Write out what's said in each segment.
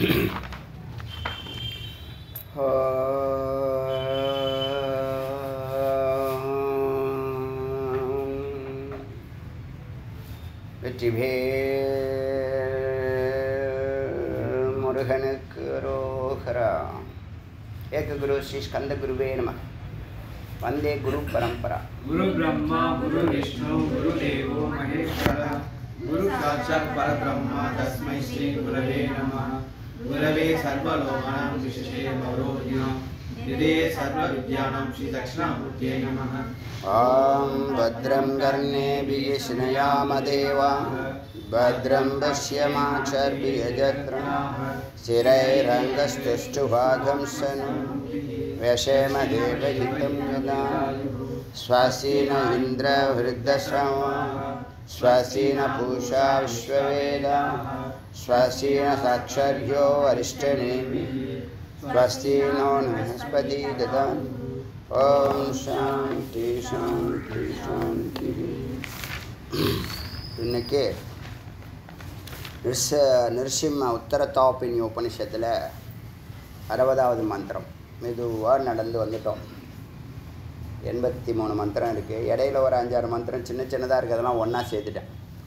வெற்றிவேல் முருகனுக்கு ரோஹரா ஏக குரு ஸ்ரீ ஸ்கந்த குருவே நம வந்தே குரு பரம்பரா गुरु ब्रह्मा गुरु विष्णु गुरुदेवो महेश्वरः गुरु साक्षात् परब्रह्म तस्मै श्री गुरवे नमः गुरवे सर्वलोकानां विशेषे गौरोज्ञा निधे सर्वविद्यानां श्री दक्षिणामूर्त्यै नमः ॐ भद्रं कर्णेभिः शृणयामदेवा भद्रं पश्यमाचर्भियजत्र स्थिरैरङ्गस्तुष्टुभागं सनु व्यशेमदेवहितं यदा स्वासीन इन्द्रवृद्धश्रव स्वासीन पूषा विश्ववेद स्वासीन साक्षर्यो वरिष्ठनेमि स्वस्ति नो नमस्पति ददान् ॐ சாந்தி சாந்தி சாந்தி இன்னைக்கு நிர்ச நிருசிம்ம உத்தரத்தாப்பினி உபனிஷத்தில் அறுபதாவது மந்திரம் மெதுவாக நடந்து வந்துட்டோம் எண்பத்தி மூணு மந்திரம் இருக்குது இடையில ஒரு அஞ்சாறு மந்திரம் சின்ன சின்னதாக இருக்கிறதெல்லாம் ஒன்றா சேர்த்துட்டேன்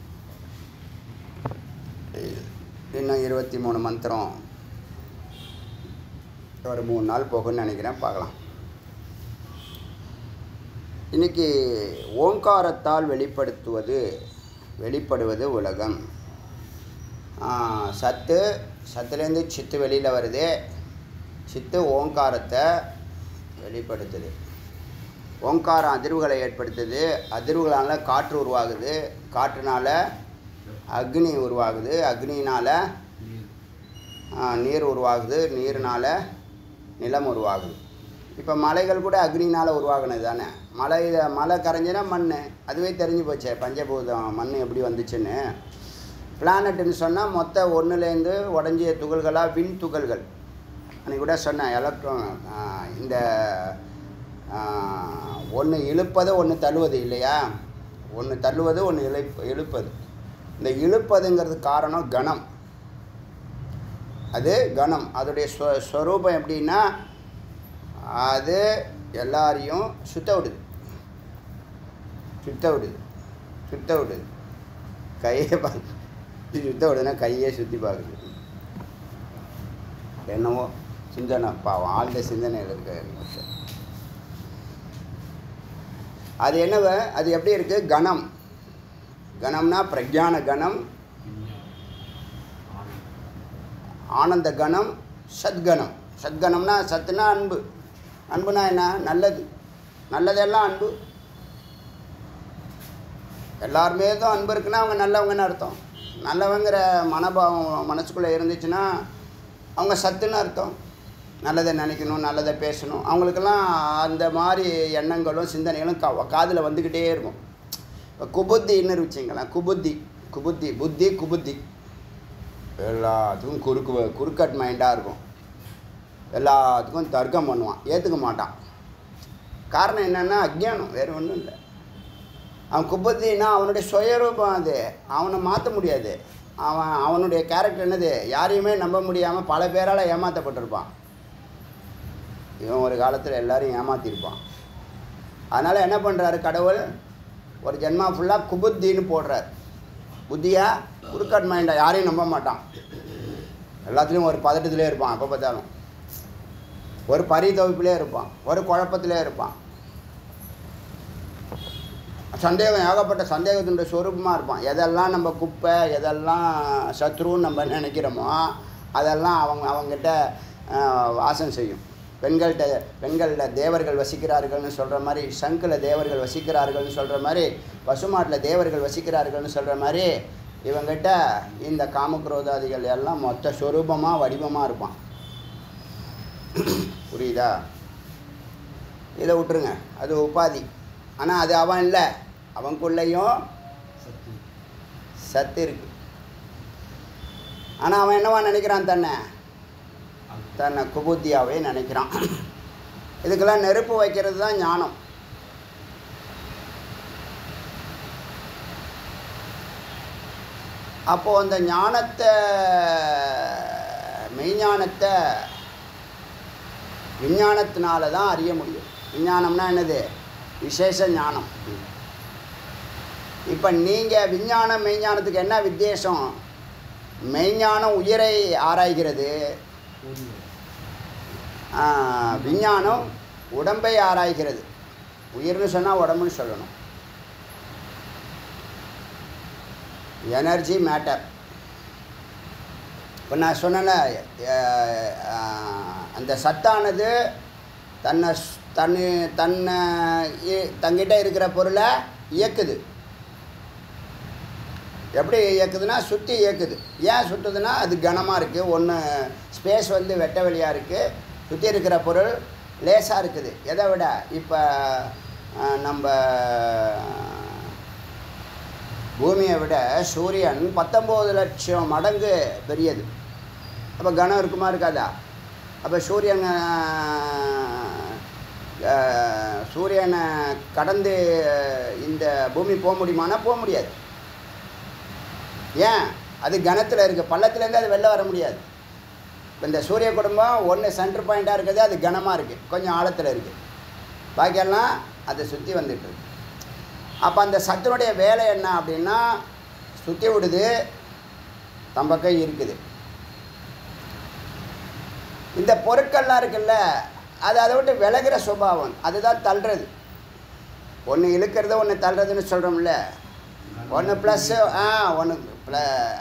இன்னும் இருபத்தி மூணு மந்திரம் ஒரு மூணு நாள் போகும்னு நினைக்கிறேன் பார்க்கலாம் இன்னைக்கு ஓங்காரத்தால் வெளிப்படுத்துவது வெளிப்படுவது உலகம் ஆ, சத்து சத்துலேருந்து சித்து வெளியில் வருது சித்து ஓங்காரத்தை வெளிப்படுத்துது ஓங்காரம் அதிர்வுகளை ஏற்படுத்துது அதிர்வுகளால் காற்று உருவாகுது காற்றுனால அக்னி உருவாகுது அக்னினால் நீர் உருவாகுது நீர்னால் நிலம் உருவாகுது இப்போ மலைகள் கூட அக்னினால் உருவாகினது தானே மலை மலை கரைஞ்சினா மண் அதுவே தெரிஞ்சு போச்சே பஞ்சபூதம் மண் எப்படி வந்துச்சுன்னு பிளானட்டுன்னு சொன்னால் மொத்த ஒன்றுலேருந்து உடஞ்சிய துகள்களாக விண் துகள்கள் அன்றைக்கி கூட சொன்னேன் எலக்ட்ரான் இந்த ஒன்று இழுப்பது ஒன்று தள்ளுவது இல்லையா ஒன்று தள்ளுவது ஒன்று இழுப் இழுப்பது இந்த இழுப்பதுங்கிறது காரணம் கணம் அது கணம் அதோடைய ஸ்வ ஸ்வரூபம் எப்படின்னா அது எல்லாரையும் சுத்த விடுது சுத்த விடுது சுத்த விடுது கையை பார்த்து சுத்த விடுதுன்னா கையே சுற்றி பார்க்குது என்னவோ சிந்தனை பாவம் ஆழ்ந்த சிந்தனையில் இருக்க அது என்னவ அது எப்படி இருக்குது கணம் கணம்னா பிரஜான கணம் ஆனந்த கணம் சத்கணம் சத்கணம்னா சத்துனா அன்பு அன்புனா என்ன நல்லது நல்லதெல்லாம் அன்பு எல்லாருமே தான் அன்பு இருக்குன்னா அவங்க நல்லவங்கன்னு அர்த்தம் நல்லவங்கிற மனோபாவம் மனசுக்குள்ளே இருந்துச்சுன்னா அவங்க சத்துன்னு அர்த்தம் நல்லதை நினைக்கணும் நல்லதை பேசணும் அவங்களுக்கெல்லாம் அந்த மாதிரி எண்ணங்களும் சிந்தனைகளும் கா காதில் வந்துக்கிட்டே இருக்கும் இப்போ குபுத்தின்னு வச்சிங்களேன் குபுத்தி குபுத்தி புத்தி குபுத்தி எல்லாத்துக்கும் குறுக்கு குறுக்கட் மைண்டாக இருக்கும் எல்லாத்துக்கும் தர்க்கம் பண்ணுவான் ஏற்றுக்க மாட்டான் காரணம் என்னென்னா அஜ்ஞானம் வேறு ஒன்றும் இல்லை அவன் குப்பத்தின்னா அவனுடைய சுயரூபம் அது அவனை மாற்ற முடியாது அவன் அவனுடைய கேரக்டர் என்னது யாரையுமே நம்ப முடியாமல் பல பேரால் ஏமாற்றப்பட்டிருப்பான் இவன் ஒரு காலத்தில் எல்லாரையும் ஏமாற்றிருப்பான் அதனால் என்ன பண்ணுறாரு கடவுள் ஒரு ஜென்மா ஃபுல்லாக குபுத்தின்னு போடுறார் புத்தியா குறுக்கட் மைண்டா யாரையும் நம்ப மாட்டான் எல்லாத்துலேயும் ஒரு பதட்டத்திலே இருப்பான் எப்போ பார்த்தாலும் ஒரு பரிதவிப்பிலே இருப்பான் ஒரு குழப்பத்திலே இருப்பான் சந்தேகம் ஏகப்பட்ட சந்தேகத்தினுடைய சொரூபமாக இருப்பான் எதெல்லாம் நம்ம குப்பை எதெல்லாம் சத்ருன்னு நம்ம நினைக்கிறோமோ அதெல்லாம் அவங்க அவங்ககிட்ட ஆஹ், வாசம் செய்யும் பெண்கள்கிட்ட பெண்களில் தேவர்கள் வசிக்கிறார்கள்னு சொல்கிற மாதிரி சங்கில் தேவர்கள் வசிக்கிறார்கள்னு சொல்கிற மாதிரி பசுமாட்டில் தேவர்கள் வசிக்கிறார்கள்னு சொல்கிற மாதிரி இவங்கிட்ட இந்த காமக்ரோதாதிகள் எல்லாம் மொத்த சொரூபமாக வடிவமாக இருப்பான் புரியுதா இதை விட்டுருங்க அது உபாதி ஆனால் அது அவன் இல்லை அவனுக்குள்ளேயும் சத்து இருக்கு ஆனால் அவன் என்னவா நினைக்கிறான் தன்னை தன்னை குபுத்தியாவே நினைக்கிறான் இதுக்கெல்லாம் நெருப்பு வைக்கிறது தான் ஞானம் அப்போது அந்த ஞானத்தை மெய்ஞானத்தை விஞ்ஞானத்தினால தான் அறிய முடியும் விஞ்ஞானம்னா என்னது விசேஷ ஞானம் இப்போ நீங்கள் விஞ்ஞானம் மெய்ஞானத்துக்கு என்ன வித்தியாசம் மெய்ஞானம் உயிரை ஆராய்கிறது ஆ, விஞ்ஞானம் உடம்பை ஆராய்கிறது உயிர்னு சொன்னால் உடம்புன்னு சொல்லணும் எனர்ஜி மேட்டர் இப்போ நான் சொன்னேன்ல அஹ், அஹ், அந்த சத்தானது தன்னை ஸ்- தன்னு தன்னை இ- தங்கிட்ட இருக்கிற பொருளை இயக்குது எப்படி இயக்குதுன்னா சுற்றி இயக்குது ஏன் சுற்றுதுன்னா அது கனமாக இருக்குது ஒன்று ஸ்பேஸ் வந்து வெட்ட வெளியாக இருக்குது சுற்றி இருக்கிற பொருள் லேசாக இருக்குது எதை விட இப்போ நம்ம பூமியை விட சூரியன் பத்தொம்போது லட்சம் மடங்கு பெரியது அப்போ கனம் இருக்குமா இருக்காதா அப்போ சூரியன் அஹ், சூரியனை கடந்து இந்த பூமி போக முடியுமானா போக முடியாது ஏன் அது கனத்தில் இருக்குது பள்ளத்துலேருந்து அது வெளில வர முடியாது இப்போ இந்த சூரிய குடும்பம் ஒன்று சென்டர் பாயிண்ட்டாக இருக்குது அது கனமாக இருக்குது கொஞ்சம் ஆழத்தில் இருக்குது பாக்கியெல்லாம் அதை சுற்றி வந்துட்டு இருக்கு அப்போ அந்த சத்தினுடைய வேலை என்ன அப்படின்னா சுற்றி விடுது தம் பக்கம் இருக்குது இந்த பொருட்கள்லாம் இருக்குல்ல அது அதை விட்டு விலகிற சுபாவம் அதுதான் தள்ளுறது ஒன்று இழுக்கிறது ஒன்று தள்ளுறதுன்னு சொல்கிறோம்ல ஒன்று ப்ளஸ்ஸு ஆ ஒன்று ப்ள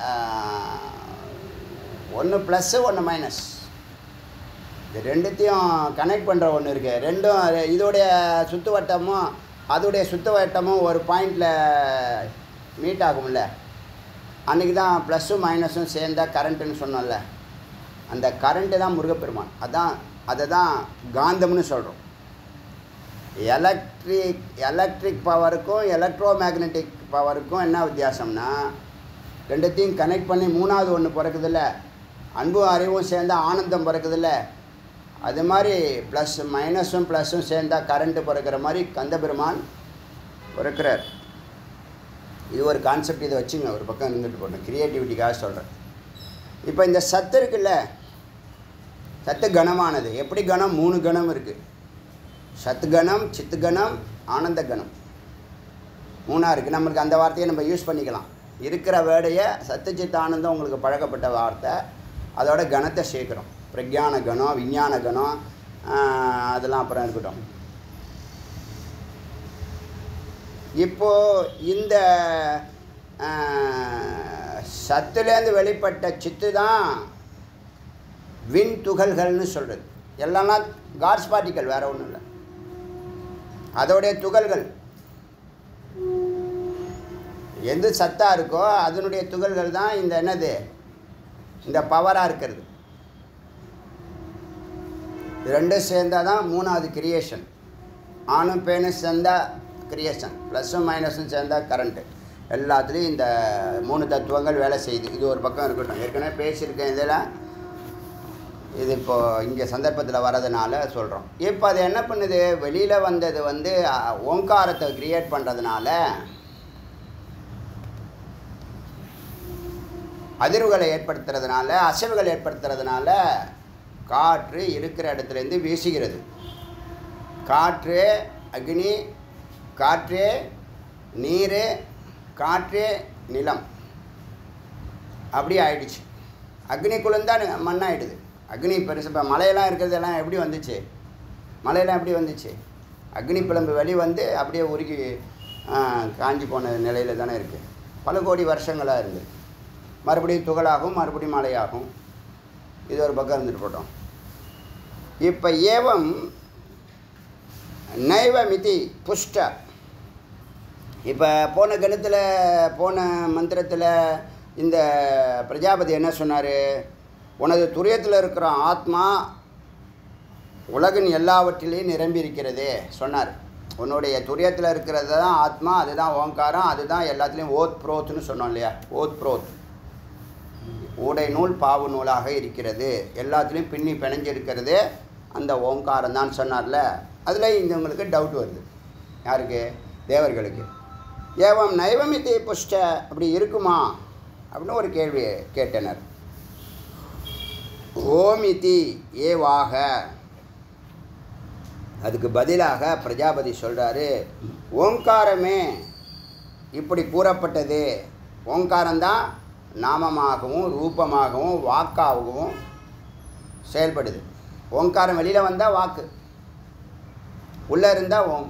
ஒன்று ப்ளஸ்ஸு ஒன்று மைனஸ் இது ரெண்டுத்தையும் கனெக்ட் பண்ணுற ஒன்று இருக்குது ரெண்டும் அது- இதோடைய சுற்று வட்டமும் அதோடைய சுற்று வட்டமும் ஒரு பாயிண்டில் மீட் ஆகும்ல அன்றைக்கி தான் ப்ளஸ்ஸும் மைனஸும் சேர்ந்தா கரண்ட்டுன்னு சொன்னோம்ல அந்த கரண்ட்டு தான் முருகப்பெருமான் அதான் அதை தான் காந்தம்னு சொல்கிறோம் எலக்ட்ரிக் எலக்ட்ரிக் பவருக்கும் எலக்ட்ரோ மேக்னெட்டிக் பவருக்கும் என்ன வித்தியாசம்னா ரெண்டுத்தையும் கனெக்ட் பண்ணி மூணாவது ஒன்று பிறக்குதுல்ல அன்பும் அறிவும் சேர்ந்தா ஆனந்தம் பிறக்குதுல்ல அது மாதிரி ப்ளஸ் மைனஸும் ப்ளஸ்ஸும் சேர்ந்தா கரண்ட்டு பிறக்கிற மாதிரி கந்தபெருமான் பிறக்கிறார் இது ஒரு கான்செப்ட் இதை வச்சுங்க ஒரு பக்கம் இருந்துட்டு போட்டோம் க்ரியேட்டிவிட்டிக்காக சொல்கிறேன் இப்போ இந்த சத்து இருக்குல்ல சத்து கணமானது எப்படி கணம் மூணு கணம் இருக்குது சத்து கணம் சித்து கணம் ஆனந்த கணம் மூணாக இருக்குது நம்மளுக்கு அந்த வார்த்தையை நம்ம யூஸ் பண்ணிக்கலாம் இருக்கிற வேர்டையை சத்து சித்து ஆனந்தம் உங்களுக்கு பழக்கப்பட்ட வார்த்தை அதோட கணத்தை சேர்க்குறோம் பிரக்ஞான கணம் விஞ்ஞான கணம் ஆஹ், அதெல்லாம் அப்புறம் இருக்கட்டும் இப்போ இந்த ஆஹ், சத்துலேருந்து வெளிப்பட்ட சித்து தான் விண் துகள்கள்னு சொல்கிறது எல்லாம்னா காட்ஸ் பார்ட்டிக்கல் வேற ஒன்றும் இல்லை அதோடைய துகள்கள் எது சத்தாக இருக்கோ அதனுடைய துகள்கள் தான் இந்த என்னது இந்த பவராக இருக்கிறது இது ரெண்டும் சேர்ந்தால் தான் மூணாவது கிரியேஷன் ஆணும் பேனும் சேர்ந்தா கிரியேஷன் ப்ளஸ்ஸும் மைனஸும் சேர்ந்தா கரண்ட்டு எல்லாத்துலேயும் இந்த மூணு தத்துவங்கள் வேலை செய்யுது இது ஒரு பக்கம் இருக்கட்டும் ஏற்கனவே பேசியிருக்கேன் இதெல்லாம் இது இப்போ இங்கே சந்தர்ப்பத்தில் வரதுனால சொல்கிறோம் இப்போ அது என்ன பண்ணுது வெளியில் வந்தது வந்து அ, ஓங்காரத்தை கிரியேட் பண்ணுறதுனால அதிர்வுகளை ஏற்படுத்துறதுனால அசைவுகள் ஏற்படுத்துறதுனால காற்று இருக்கிற இடத்துலேருந்து வீசுகிறது காற்று அக்னி காற்று நீர் காற்று நிலம் அப்படி ஆயிடுச்சு அக்னி குளிர்ந்தா மண்ணாயிடுது அக்னி பெருசு இப்போ மலையெல்லாம் இருக்கிறதெல்லாம் எப்படி வந்துச்சு மலையெல்லாம் எப்படி வந்துச்சு அக்னி பிளம்பு வெளி வந்து அப்படியே உருகி ஆ, காஞ்சி போன நிலையில் தானே இருக்குது பல கோடி வருஷங்களாக இருந்தது மறுபடியும் துகளாகும் மறுபடியும் மழையாகும் இது ஒரு பக்கம் இருந்துட்டு போட்டோம் இப்போ ஏவம் நைவமிதி புஷ்ட இப்போ போன கணத்தில் போன மந்திரத்தில் இந்த பிரஜாபதி என்ன சொன்னார் உனது துரியத்தில் இருக்கிற ஆத்மா உலகின் எல்லாவற்றிலையும் நிரம்பி இருக்கிறது சொன்னார் உன்னுடைய துரியத்தில் இருக்கிறது தான் ஆத்மா அதுதான் ஓங்காரம் அதுதான் எல்லாத்துலேயும் ஓத் புரோத்னு சொன்னோம் இல்லையா ஓத் புரோத் ஊடை நூல் பாவு நூலாக இருக்கிறது எல்லாத்துலேயும் பின்னி பிணைஞ்சிருக்கிறது அந்த ஓங்காரம் தான் சொன்னார்ல அதில் இவங்களுக்கு டவுட் வருது யாருக்கு தேவர்களுக்கு ஏவம் நைவமித்தி புஷ்ட அப்படி இருக்குமா அப்படின்னு ஒரு கேள்வி கேட்டனர் ஓமிதி ஏவாக அதுக்கு பதிலாக பிரஜாபதி சொல்கிறாரு ஓங்காரமே இப்படி கூறப்பட்டது ஓங்காரம்தான் நாமமாகவும் ரூபமாகவும் வாக்காகவும் செயல்படுது ஓங்காரம் வெளியில் வந்தால் வாக்கு உள்ளே இருந்தால் ஓம்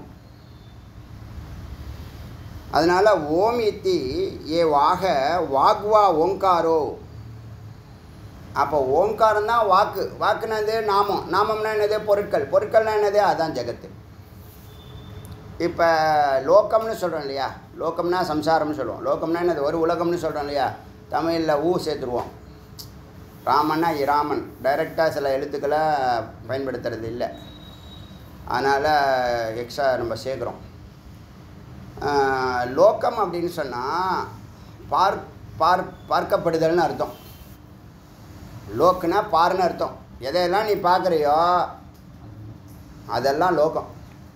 அதனால் ஓம் இத்தி ஏ வாக வாக்வா ஓங்காரோ அப்போ ஓங்காரம் தான் வாக்கு வாக்குனா என்னது நாமம் நாமம்னா என்னது பொருட்கள் பொருட்கள்னா என்னது அதான் ஜெகத்து இப்போ லோகம்னு சொல்கிறோம் இல்லையா லோகம்னா சம்சாரம்னு சொல்லுவோம் லோகம்னா என்னது ஒரு உலகம்னு சொல்கிறோம் இல்லையா தமிழில் ஊ சேர்த்துருவோம் ராமன்னா இராமன் டைரெக்டாக சில எழுத்துக்களை பயன்படுத்துறது இல்லை அதனால் எக்ஸ்ட்ரா நம்ம சேர்க்குறோம் ஆஹ், லோகம் அப்படின்னு சொன்னால் பார் பார் பார்க்கப்படுதல்னு அர்த்தம் லோக்குனா பார்னு அர்த்தம் எதையெல்லாம் நீ பார்க்குறியோ அதெல்லாம் லோகம்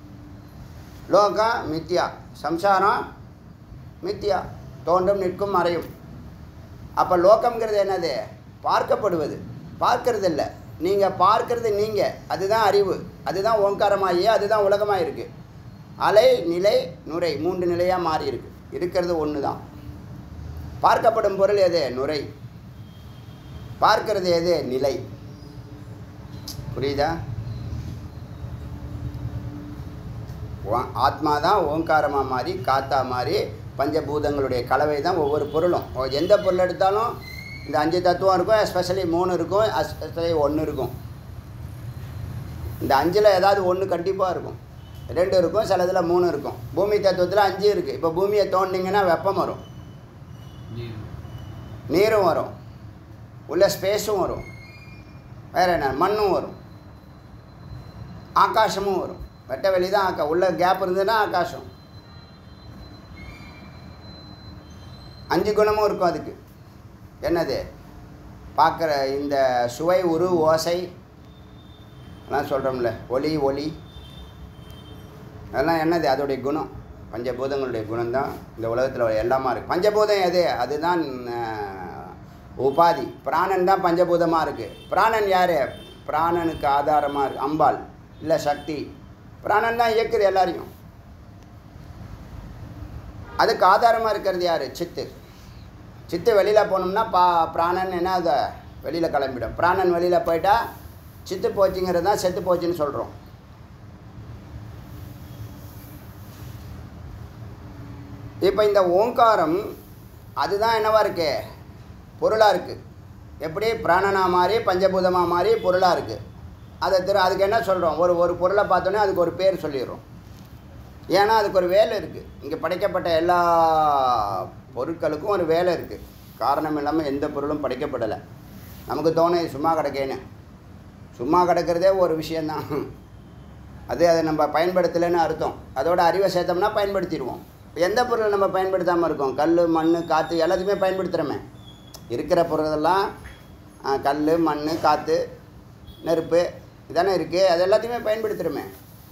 லோகம் மித்யா சம்சாரம் மித்யா தோன்றும் நிற்கும் மறையும் அப்போ லோகம்ங்கிறது என்னது பார்க்கப்படுவது பார்க்கறது இல்லை நீங்கள் பார்க்கறது நீங்கள் அதுதான் அறிவு அதுதான் ஓங்காரமாகி அதுதான் உலகமாக இருக்குது அலை நிலை நுரை மூன்று நிலையாக மாறி இருக்கு இருக்கிறது ஒன்று தான் பார்க்கப்படும் பொருள் எது நுரை பார்க்கிறது எது நிலை புரியுதா ஓ- ஆத்மா தான் ஓங்காரமாக மாறி காத்தா மாறி பஞ்சபூதங்களுடைய கலவை தான் ஒவ்வொரு பொருளும் ஓ- எந்த பொருள் எடுத்தாலும் இந்த அஞ்சு தத்துவம் இருக்கும் எஸ்பெஷலி மூணு இருக்கும் எஸ்பெஷலி ஒன்று இருக்கும் இந்த அஞ்சில் ஏதாவது ஒன்று கண்டிப்பாக இருக்கும் ரெண்டு இருக்கும் சில இதில் மூணு இருக்கும் பூமி தத்துவத்தில் அஞ்சு இருக்குது இப்போ பூமியை தோண்டிங்கன்னா வெப்பம் வரும் நீரும் வரும் உள்ள ஸ்பேஸும் வரும் வேறு என்ன மண்ணும் வரும் ஆகாசமும் வரும் வெட்ட வெளி தான் ஆக்கா உள்ள கேப் இருந்ததுன்னா ஆகாசம் அஞ்சு குணமும் இருக்கும் அதுக்கு என்னது பார்க்குற இந்த சுவை உரு ஓசை எல்லாம் சொல்கிறோம்ல ஒலி ஒளி அதெல்லாம் என்னது அதோடைய குணம் பஞ்சபூதங்களுடைய குணம் தான் இந்த உலகத்தில் எல்லாமா இருக்குது பஞ்சபூதம் எது அதுதான் அஹ், உபாதி பிராணன் தான் பஞ்சபூதமாக இருக்குது பிராணன் யார் பிராணனுக்கு ஆதாரமாக இருக்கு அம்பாள் இல்லை சக்தி பிராணன் தான் இயக்குது எல்லாரையும் அதுக்கு ஆதாரமாக இருக்கிறது யார் சித்து சித்து வெளியில் போனோம்னா பா பிராணன் என்ன அதை வெளியில் கிளம்பிடும் பிராணன் வெளியில் போயிட்டா சித்து போச்சுங்கிறது தான் செத்து போச்சுன்னு சொல்கிறோம் இப்போ இந்த ஓங்காரம் அதுதான் என்னவா இருக்கு பொருளாக இருக்குது எப்படி பிராணனா மாறி பஞ்சபூதமாக மாறி பொருளாக இருக்குது அதை திரு அதுக்கு என்ன சொல்கிறோம் ஒரு ஒரு பொருளை பார்த்தோன்னே அதுக்கு ஒரு பேர் சொல்லிடுறோம் ஏன்னா அதுக்கு ஒரு வேலை இருக்குது இங்கே படைக்கப்பட்ட எல்லா பொருட்களுக்கும் ஒரு வேலை இருக்குது காரணம் இல்லாமல் எந்த பொருளும் படைக்கப்படலை நமக்கு தோணும் இது சும்மா கிடக்கேன்னு சும்மா கிடக்கிறதே ஒரு விஷயந்தான் அது அதை நம்ம பயன்படுத்தலைன்னு அர்த்தம் அதோட அறிவை சேர்த்தோம்னா பயன்படுத்திடுவோம் எந்த பொருளை நம்ம பயன்படுத்தாமல் இருக்கோம் கல் மண் காற்று எல்லாத்தையுமே பயன்படுத்துகிறோமே இருக்கிற பொருளெல்லாம் கல் மண் காற்று நெருப்பு இதானே இருக்குது அது எல்லாத்தையுமே பயன்படுத்துகிறோமே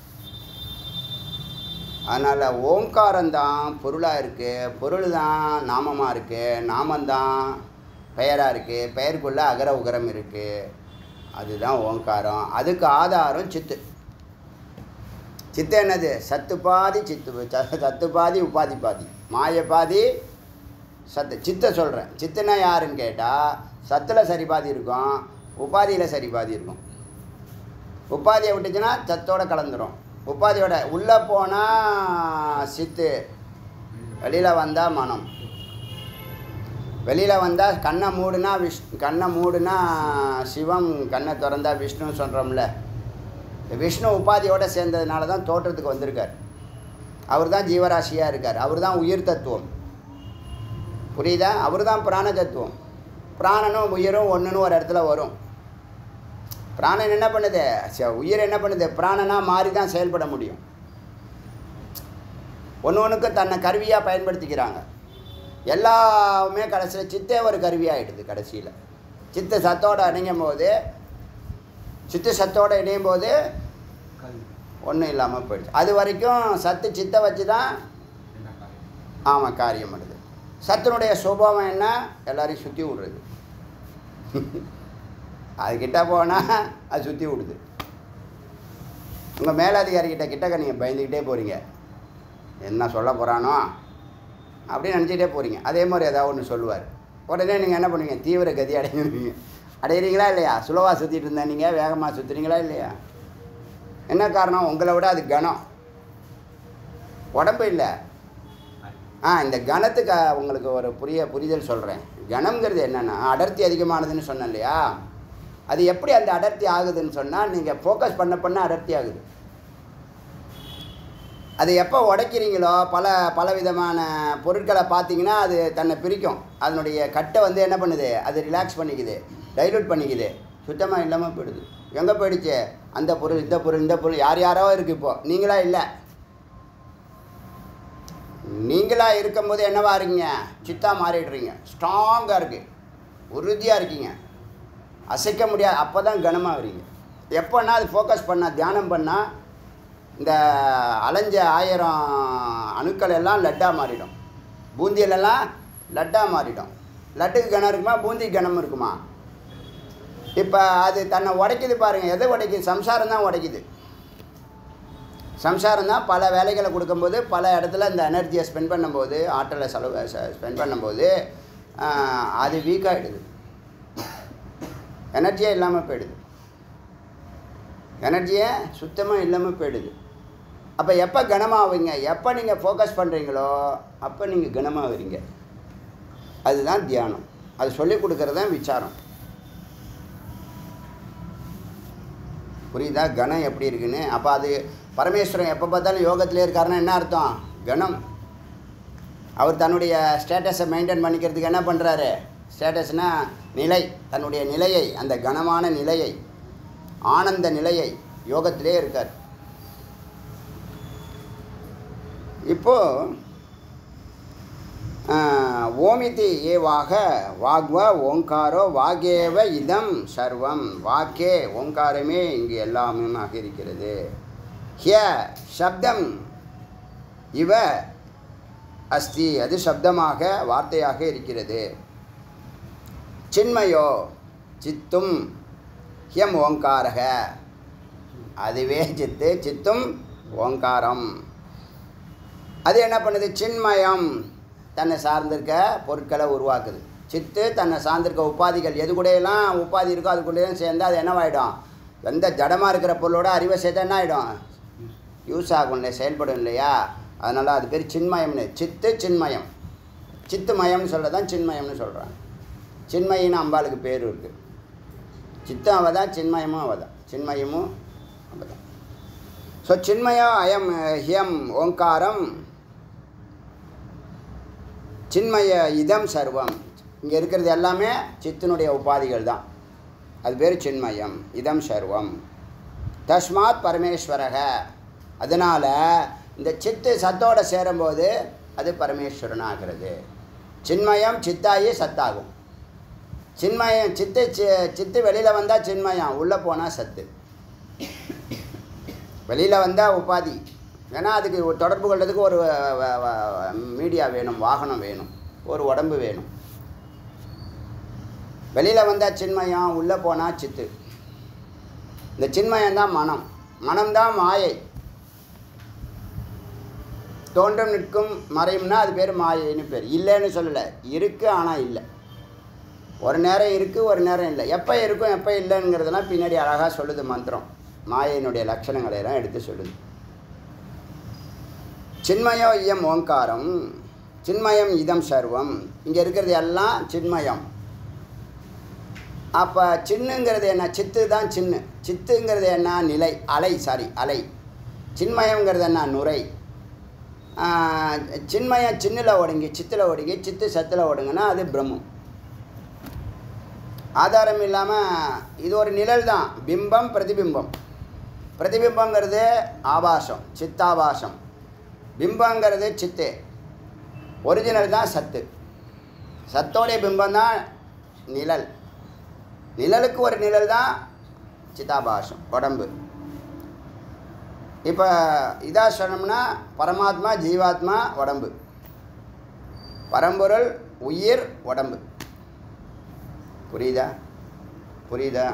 அதனால் ஓங்காரம் தான் பொருளாக இருக்குது பொருள் தான் நாமமாக இருக்குது நாமந்தான் பெயராக இருக்குது பெயருக்குள்ளே அகர உகரம் இருக்குது அதுதான் ஓங்காரம் அதுக்கு ஆதாரம் சித்து சித்து என்னது சத்து பாதி சித்து ச- சத்து பாதி உபாதி பாதி மாய பாதி சத்து சித்தை சொல்கிறேன் சித்துனா யாருன்னு கேட்டால் சத்தில் சரி பாதி இருக்கும் உபாதியில் சரி பாதி இருக்கும் உபாதியை விட்டுச்சுன்னா சத்தோட கலந்துரும் உபாதியோட உள்ளே போனால் சித்து வெளியில் வந்தால் மனம் வெளியில் வந்தால் கண்ணை மூடுனா விஷ் கண்ணை மூடுனா சிவம் கண்ணை திறந்தா விஷ்ணு சொல்கிறோம்ல விஷ்ணு உபாதியோட சேர்ந்ததுனால தான் தோற்றத்துக்கு வந்திருக்கார் அவர் தான் ஜீவராசியாக இருக்கார் அவர் தான் உயிர் தத்துவம் புரியுதா அவர் தான் பிராண தத்துவம் பிராணனும் உயிரும் ஒன்றுன்னு ஒரு இடத்துல வரும் பிராணன் என்ன பண்ணுது ச- உயிர் என்ன பண்ணுது பிராணனா மாறி தான் செயல்பட முடியும் ஒன்று ஒன்றுக்கு தன்னை கருவியாக பயன்படுத்திக்கிறாங்க எல்லாமே கடைசியில் சித்தே ஒரு கருவியாகிடுது கடைசியில் சித்து சத்தோட இணையும் போது சித்து சத்தோட இணையும் போது ஒன்றும் இல்லாமல் போயிடுச்சு அது வரைக்கும் சத்து சித்தை வச்சு தான் ஆமாம் காரியம் பண்ணுது சத்தினுடைய சுபாவம் என்ன எல்லாரையும் சுற்றி விடுறது அது கிட்ட போனால் அது சுற்றி விடுது உங்கள் மேலதிகாரி கிட்ட கிட்டக்க நீங்கள் பயந்துக்கிட்டே போகிறீங்க என்ன சொல்ல போகிறானோ அப்படின்னு நினச்சிக்கிட்டே போகிறீங்க அதே மாதிரி ஏதாவது ஒன்று சொல்லுவார் உடனே நீங்கள் என்ன பண்ணுவீங்க தீவிர கதி அடைஞ்சிருவீங்க அடையிறீங்களா இல்லையா சுலவாக சுற்றிட்டு இருந்தா நீங்கள் வேகமாக சுற்றுறீங்களா இல்லையா என்ன காரணம் உங்களை விட அது கனம் உடம்பு இல்லை ஆ இந்த கணத்துக்கு உங்களுக்கு ஒரு புரிய புரிதல் சொல்கிறேன் கணம்ங்கிறது என்னென்னா அடர்த்தி அதிகமானதுன்னு சொன்னேன் இல்லையா அது எப்படி அந்த அடர்த்தி ஆகுதுன்னு சொன்னால் நீங்கள் ஃபோக்கஸ் பண்ண பண்ண அடர்த்தி ஆகுது அது எப்போ உடைக்கிறீங்களோ பல பல விதமான பொருட்களை பார்த்தீங்கன்னா அது தன்னை பிரிக்கும் அதனுடைய கட்டை வந்து என்ன பண்ணுது அது ரிலாக்ஸ் பண்ணிக்குது டைலூட் பண்ணிக்குது சுத்தமாக இல்லாமல் போயிடுது எங்கே போயிடுச்சு அந்த பொருள் இந்த பொருள் இந்த பொருள் யார் யாரோ இருக்குது இப்போ நீங்களா இல்லை நீங்களா இருக்கும்போது என்னவா இருக்கீங்க சித்தா மாறிடுறீங்க ஸ்ட்ராங்காக இருக்கு உறுதியாக இருக்கீங்க அசைக்க முடியாது அப்போ தான் கனமாக வரீங்க எப்போன்னா அது ஃபோக்கஸ் பண்ணால் தியானம் பண்ணால் இந்த அலைஞ்ச ஆயிரம் அணுக்கள் எல்லாம் லட்டாக மாறிடும் பூந்தியிலெல்லாம் லட்டாக மாறிடும் லட்டுக்கு கனம் இருக்குமா பூந்தி கனம் இருக்குமா இப்போ அது தன்னை உடைக்குது பாருங்கள் எதை உடைக்குது சம்சாரம் தான் உடைக்குது சம்சாரம் தான் பல வேலைகளை கொடுக்கும்போது பல இடத்துல இந்த எனர்ஜியை ஸ்பெண்ட் பண்ணும்போது ஆற்றலை செலவு ஸ்பெண்ட் பண்ணும்போது ஆஹ், அது வீக் ஆகிடுது எனர்ஜியே இல்லாமல் போயிடுது எனர்ஜியே சுத்தமாக இல்லாமல் போயிடுது அப்போ எப்போ கனமாவீங்க எப்போ நீங்கள் ஃபோக்கஸ் பண்ணுறீங்களோ அப்போ நீங்கள் கனமாகறீங்க அதுதான் தியானம் அது சொல்லிக் கொடுக்கறது தான் விசாரம் புரியுதா கணம் எப்படி இருக்குன்னு அப்போ அது பரமேஸ்வரன் எப்போ பார்த்தாலும் யோகத்திலே இருக்காருன்னா என்ன அர்த்தம் கணம் அவர் தன்னுடைய ஸ்டேட்டஸை மெயின்டைன் பண்ணிக்கிறதுக்கு என்ன பண்ணுறாரு ஸ்டேட்டஸ்னால் நிலை தன்னுடைய நிலையை அந்த கனமான நிலையை ஆனந்த நிலையை யோகத்திலே இருக்கார் இப்போது ஓமிதி ஏவாக வாக்வ ஓங்காரோ வாகேவ இதம் சர்வம் வாக்கே ஓங்காரமே இங்கு எல்லாமுமாக இருக்கிறது ஹிய சப்தம் இவ அஸ்தி அது சப்தமாக வார்த்தையாக இருக்கிறது சின்மயோ சித்தும் ஹியம் ஓங்காரக அதுவே சித்து சித்தும் ஓங்காரம் அது என்ன பண்ணுது சின்மயம் தன்னை சார்ந்திருக்க பொருட்களை உருவாக்குது சித்து தன்னை சார்ந்திருக்க உபாதிகள் எது கூடயெல்லாம் உபாதி இருக்கோ அதுக்குள்ளேயும் சேர்ந்து அது என்னவாயிடும் எந்த ஜடமாக இருக்கிற பொருளோட அறிவை சேர்த்தா என்ன ஆகிடும் யூஸ் ஆகும் இல்லையா செயல்படும் இல்லையா அதனால் அது பேர் சின்மயம்னு சித்து சின்மயம் சித்துமயம்னு சொல்ல தான் சின்மயம்னு சொல்கிறாங்க சின்மயின்னு அம்பாளுக்கு பேர் இருக்குது சித்தம் அவள் தான் சின்மயமும் அவள் தான் சின்மயமும் அவள் தான் ஸோ சின்மயம் அயம் ஹியம் ஓங்காரம் சின்மய இதம் சர்வம் இங்கே இருக்கிறது எல்லாமே சித்தினுடைய உபாதிகள் தான் அது பேர் சின்மயம் இதம் சர்வம் தஸ்மாத் பரமேஸ்வரக அதனால் இந்த சித்து சத்தோட சேரும்போது அது பரமேஸ்வரன் ஆகிறது சின்மயம் சித்தாயி சத்தாகும் சின்மயம் சித்து சி- சித்து வெளியில் வந்தால் சின்மயம் உள்ளே போனால் சத்து வெளியில் வந்தால் உபாதி ஏன்னா அதுக்கு ஒரு தொடர்பு கொள்றதுக்கு ஒரு மீடியா வேணும் வாகனம் வேணும் ஒரு உடம்பு வேணும் வெளியில் வந்தால் சின்மயம் உள்ளே போனால் சித்து இந்த சின்மயம் தான் மனம் மனம்தான் மாயை தோன்றும் நிற்கும் மறையும்னா அது பேர் மாயைன்னு பேர் இல்லைன்னு சொல்லலை இருக்குது ஆனால் இல்லை ஒரு நேரம் இருக்குது ஒரு நேரம் இல்லை எப்போ இருக்கும் எப்போ இல்லைங்கிறதெல்லாம் பின்னாடி அழகாக சொல்லுது மந்திரம் மாயையினுடைய லட்சணங்களை எல்லாம் எடுத்து சொல்லுது சின்மயோ இயம் ஓங்காரம் சின்மயம் இதம் சர்வம் இங்கே இருக்கிறது எல்லாம் சின்மயம் அப்போ சின்னுங்கிறது என்ன சித்து தான் சின்னு சித்துங்கிறது என்ன நிலை அலை சாரி அலை சின்மயங்கிறது என்ன நுரை ஆஹ், சின்மயம் சின்னில் ஒடுங்கி சித்தில் ஒடுங்கி சித்து சத்தில் ஒடுங்குனா அது பிரம்மம் ஆதாரம் இல்லாமல் இது ஒரு நிழல் தான் பிம்பம் பிரதிபிம்பம் பிரதிபிம்பங்கிறது ஆபாசம் சித்தாபாசம் பிம்பங்கிறது சித்து ஒரிஜினல் தான் சத்து சத்தோடைய பிம்பம் தான் நிழல் நிழலுக்கு ஒரு நிழல் தான் சிதாபாசம் உடம்பு இப்போ இதாக சொன்னோம்னா பரமாத்மா ஜீவாத்மா உடம்பு பரம்பொருள் உயிர் உடம்பு புரியுதா புரியுதா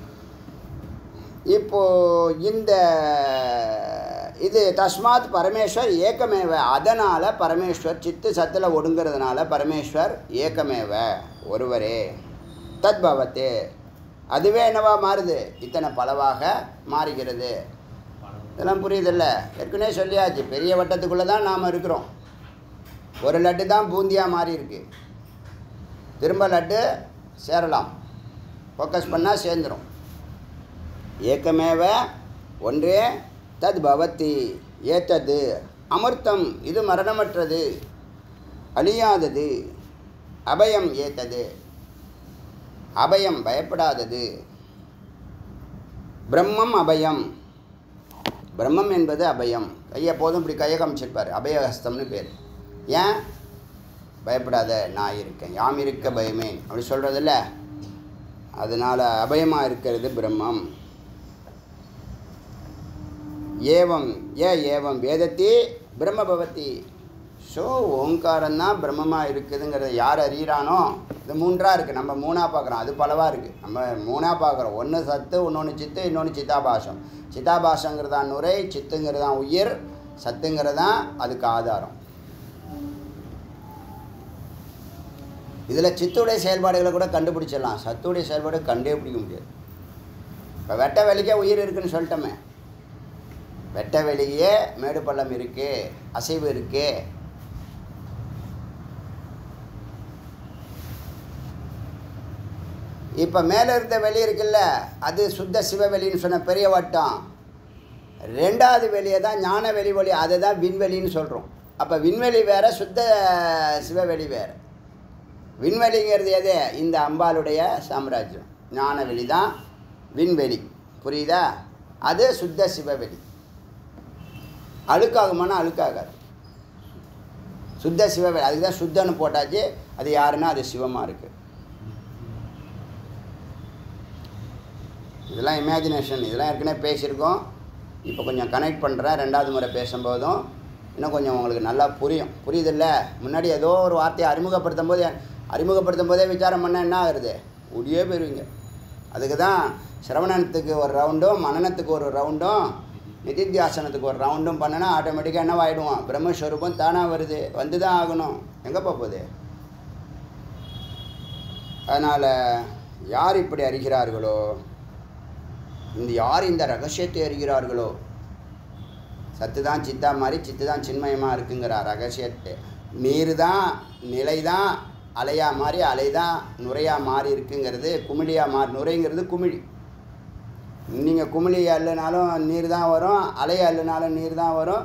இப்போ இந்த இது தஸ்மாத் பரமேஸ்வர் ஏக்கமேவ அதனால் பரமேஸ்வர் சித்து சத்தில் ஒடுங்கிறதுனால பரமேஸ்வர் ஏக்கமேவ ஒருவரே தத்பவத்தே அதுவே என்னவா மாறுது இத்தனை பலவாக மாறுகிறது இதெல்லாம் புரியுதில்ல ஏற்கனவே சொல்லியாச்சு பெரிய வட்டத்துக்குள்ளே தான் நாம் இருக்கிறோம் ஒரு லட்டு தான் பூந்தியாக மாறி இருக்கு திரும்ப லட்டு சேரலாம் ஃபோக்கஸ் பண்ணால் சேர்ந்துடும் ஏக்கமேவ ஒன்றே தத் பவதி ஏத்தது அமிர்தம் இது மரணமற்றது அழியாதது அபயம் ஏத்தது அபயம் பயப்படாதது பிரம்மம் அபயம் பிரம்மம் என்பது அபயம் கையை போதும் இப்படி கையை காமிச்சிருப்பார் அபயஹஸ்தம்னு பேர் ஏன் பயப்படாத நான் இருக்கேன் யாம் இருக்க பயமே அப்படி சொல்கிறதில்ல அதனால் அபயமாக இருக்கிறது பிரம்மம் ஏவம் ஏ ஏவம் வேதத்தி பிரம்ம பவதி ஸோ ஓங்காரம் தான் பிரம்மமாக இருக்குதுங்கிறத யார் அறிகிறானோ இது மூன்றாக இருக்குது நம்ம மூணாக பார்க்குறோம் அது பலவாக இருக்குது நம்ம மூணாக பார்க்குறோம் ஒன்று சத்து இன்னொன்று சித்து இன்னொன்று சித்தாபாசம் சித்தாபாசங்கிறது தான் நுரை சித்துங்கிறது தான் உயிர் சத்துங்கிறது தான் அதுக்கு ஆதாரம் இதில் சித்துடைய செயல்பாடுகளை கூட கண்டுபிடிச்சிடலாம் சத்துடைய செயல்பாடு கண்டே பிடிக்க முடியாது இப்போ வெட்ட வெளிக்கே உயிர் இருக்குன்னு சொல்லிட்டோமே வெட்ட வெளியே மேடு பள்ளம் இருக்கு அசைவு இருக்கு இப்போ மேலே இருந்த வெளி இருக்குல்ல அது சுத்த சிவவெளின்னு சொன்ன பெரிய வட்டம் ரெண்டாவது வெளியை தான் ஞான வெளி ஒளி அதை தான் விண்வெளின்னு சொல்கிறோம் அப்போ விண்வெளி வேறு சுத்த சிவவெளி வேறு விண்வெளிங்கிறது எது இந்த அம்பாளுடைய சாம்ராஜ்யம் ஞான வெளி தான் விண்வெளி புரியுதா அது சுத்த சிவவெளி அழுக்காகுமானா அழுக்காகாது சுத்த சிவவெளி அதுக்கு தான் சுத்தன்னு போட்டாச்சு அது யாருன்னா அது சிவமாக இருக்குது இதெல்லாம் இமேஜினேஷன் இதெல்லாம் ஏற்கனவே பேசியிருக்கோம் இப்போ கொஞ்சம் கனெக்ட் பண்ணுறேன் ரெண்டாவது முறை பேசும்போதும் இன்னும் கொஞ்சம் உங்களுக்கு நல்லா புரியும் புரியுதில்ல முன்னாடி ஏதோ ஒரு வார்த்தையை அறிமுகப்படுத்தும் போது அறிமுகப்படுத்தும் போதே விசாரம் பண்ணால் என்ன ஆகுறது ஒடியே போயிருவீங்க அதுக்கு தான் சிரவணத்துக்கு ஒரு ரவுண்டும் மனநத்துக்கு ஒரு ரவுண்டும் நிதித்தியாசனத்துக்கு ஒரு ரவுண்டும் பண்ணினா ஆட்டோமேட்டிக்காக என்னவாயிடுவோம் பிரம்மஸ்வரூபம் தானாக வருது வந்து தான் ஆகணும் எங்கே போகுது அதனால் யார் இப்படி அறிகிறார்களோ இந்த யார் இந்த ரகசியத்தை அறிகிறார்களோ சத்து தான் சித்தா மாதிரி சித்து தான் சின்மயமாக இருக்குங்கிற ரகசியத்தை நீர் தான் நிலை தான் அலையாக மாறி அலை தான் நுரையாக மாறி இருக்குங்கிறது குமிழியாக மாறி நுரைங்கிறது குமிழி நீங்கள் குமிழி அள்ளுனாலும் நீர் தான் வரும் அலையை அள்ளுனாலும் நீர் தான் வரும்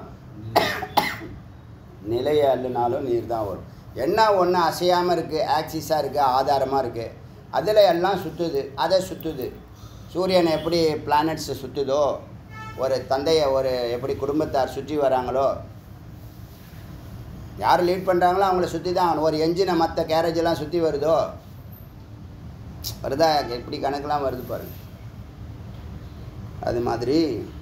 நிலையை அள்ளுனாலும் நீர் தான் வரும் என்ன ஒன்று அசையாமல் இருக்குது ஆக்சிஸாக இருக்குது ஆதாரமாக இருக்குது அதில் எல்லாம் சுற்றுது அதை சுற்றுது சூரியனை எப்படி பிளானட்ஸ் சுற்றுதோ ஒரு தந்தையை ஒரு எப்படி குடும்பத்தார் சுற்றி வராங்களோ யார் லீட் பண்ணுறாங்களோ அவங்கள சுற்றி தான் ஆகணும். ஒரு என்ஜினை மற்ற கேரேஜ் எல்லாம் சுற்றி வருதோ வருதா எப்படி கணக்கெலாம் வருது பாருங்க அது மாதிரி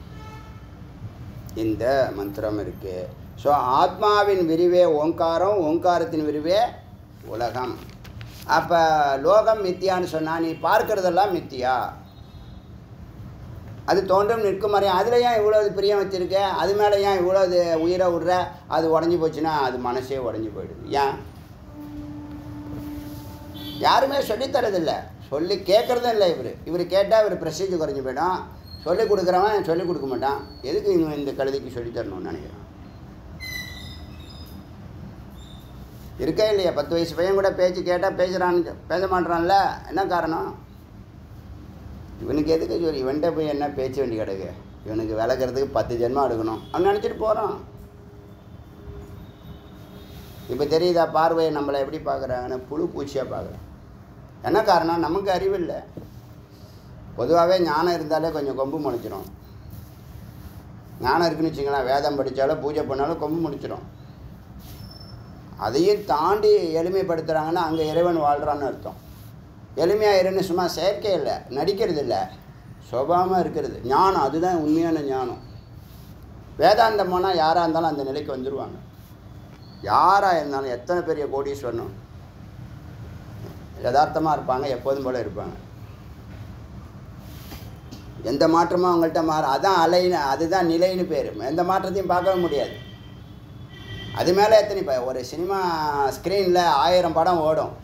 இந்த மந்திரம் இருக்குது ஸோ ஆத்மாவின் விரிவே ஓங்காரம் ஓங்காரத்தின் விரிவே உலகம் அப்போ லோகம் மித்தியான்னு சொன்னால் நீ பார்க்கறதெல்லாம் மித்தியா அது தோன்றும் நிற்கும் வரையும் அதில் ஏன் இவ்வளோ பிரியம் வச்சுருக்க அது மேலே ஏன் இவ்வளோ இது உயிரை விட்ற அது உடஞ்சி போச்சுன்னா அது மனசே உடஞ்சி போயிடுது ஏன் யாருமே சொல்லித் தரதில்லை சொல்லி கேட்குறதும் இல்லை இவர் இவர் கேட்டால் இவர் ப்ரெஸ்டீஜ் குறைஞ்சி போயிடும் சொல்லிக் கொடுக்குறவன் சொல்லிக் கொடுக்க மாட்டான் எதுக்கு இவன் இந்த கழுதைக்கு சொல்லித் தரணும்னு நினைக்கிறேன் இருக்கே இல்லையா பத்து வயசு பையன் கூட பேச்சு கேட்டால் பேசுகிறான்னு பேச மாட்டான்ல என்ன காரணம் இவனுக்கு எதுக்கு சொல்லி இவன்கிட்ட போய் என்ன பேச்சு வேண்டி கிடக்கு இவனுக்கு விளக்குறதுக்கு பத்து ஜென்மம் எடுக்கணும் அவன் நினச்சிட்டு போகிறான் இப்போ தெரியுதா பார்வையை நம்மளை எப்படி பார்க்குறாங்கன்னு புழு பூச்சியாக பார்க்குறான் என்ன காரணம் நமக்கு அறிவு இல்லை பொதுவாகவே ஞானம் இருந்தாலே கொஞ்சம் கொம்பு முளைச்சிரும் ஞானம் இருக்குன்னு வச்சுங்களேன் வேதம் படித்தாலும் பூஜை பண்ணாலும் கொம்பு முடிச்சிடும் அதையும் தாண்டி எளிமைப்படுத்துகிறாங்கன்னா அங்கே இறைவன் வாழ்கிறான்னு அர்த்தம் எளிமையாக இருன்னு சும்மா செயற்கை இல்லை நடிக்கிறது இல்லை சுபாவமாக இருக்கிறது ஞானம் அதுதான் உண்மையான ஞானம் வேதாந்தம் போனால் யாராக இருந்தாலும் அந்த நிலைக்கு வந்துடுவாங்க யாராக இருந்தாலும் எத்தனை பெரிய கோடீஸ்வரனும் யதார்த்தமாக இருப்பாங்க எப்போதும் போல இருப்பாங்க எந்த மாற்றமும் அவங்கள்ட்ட மாறும் அதான் அலைன்னு அதுதான் நிலைன்னு பேர் எந்த மாற்றத்தையும் பார்க்கவே முடியாது அது மேலே எத்தனை இப்போ ஒரு சினிமா ஸ்க்ரீனில் ஆயிரம் படம் ஓடும்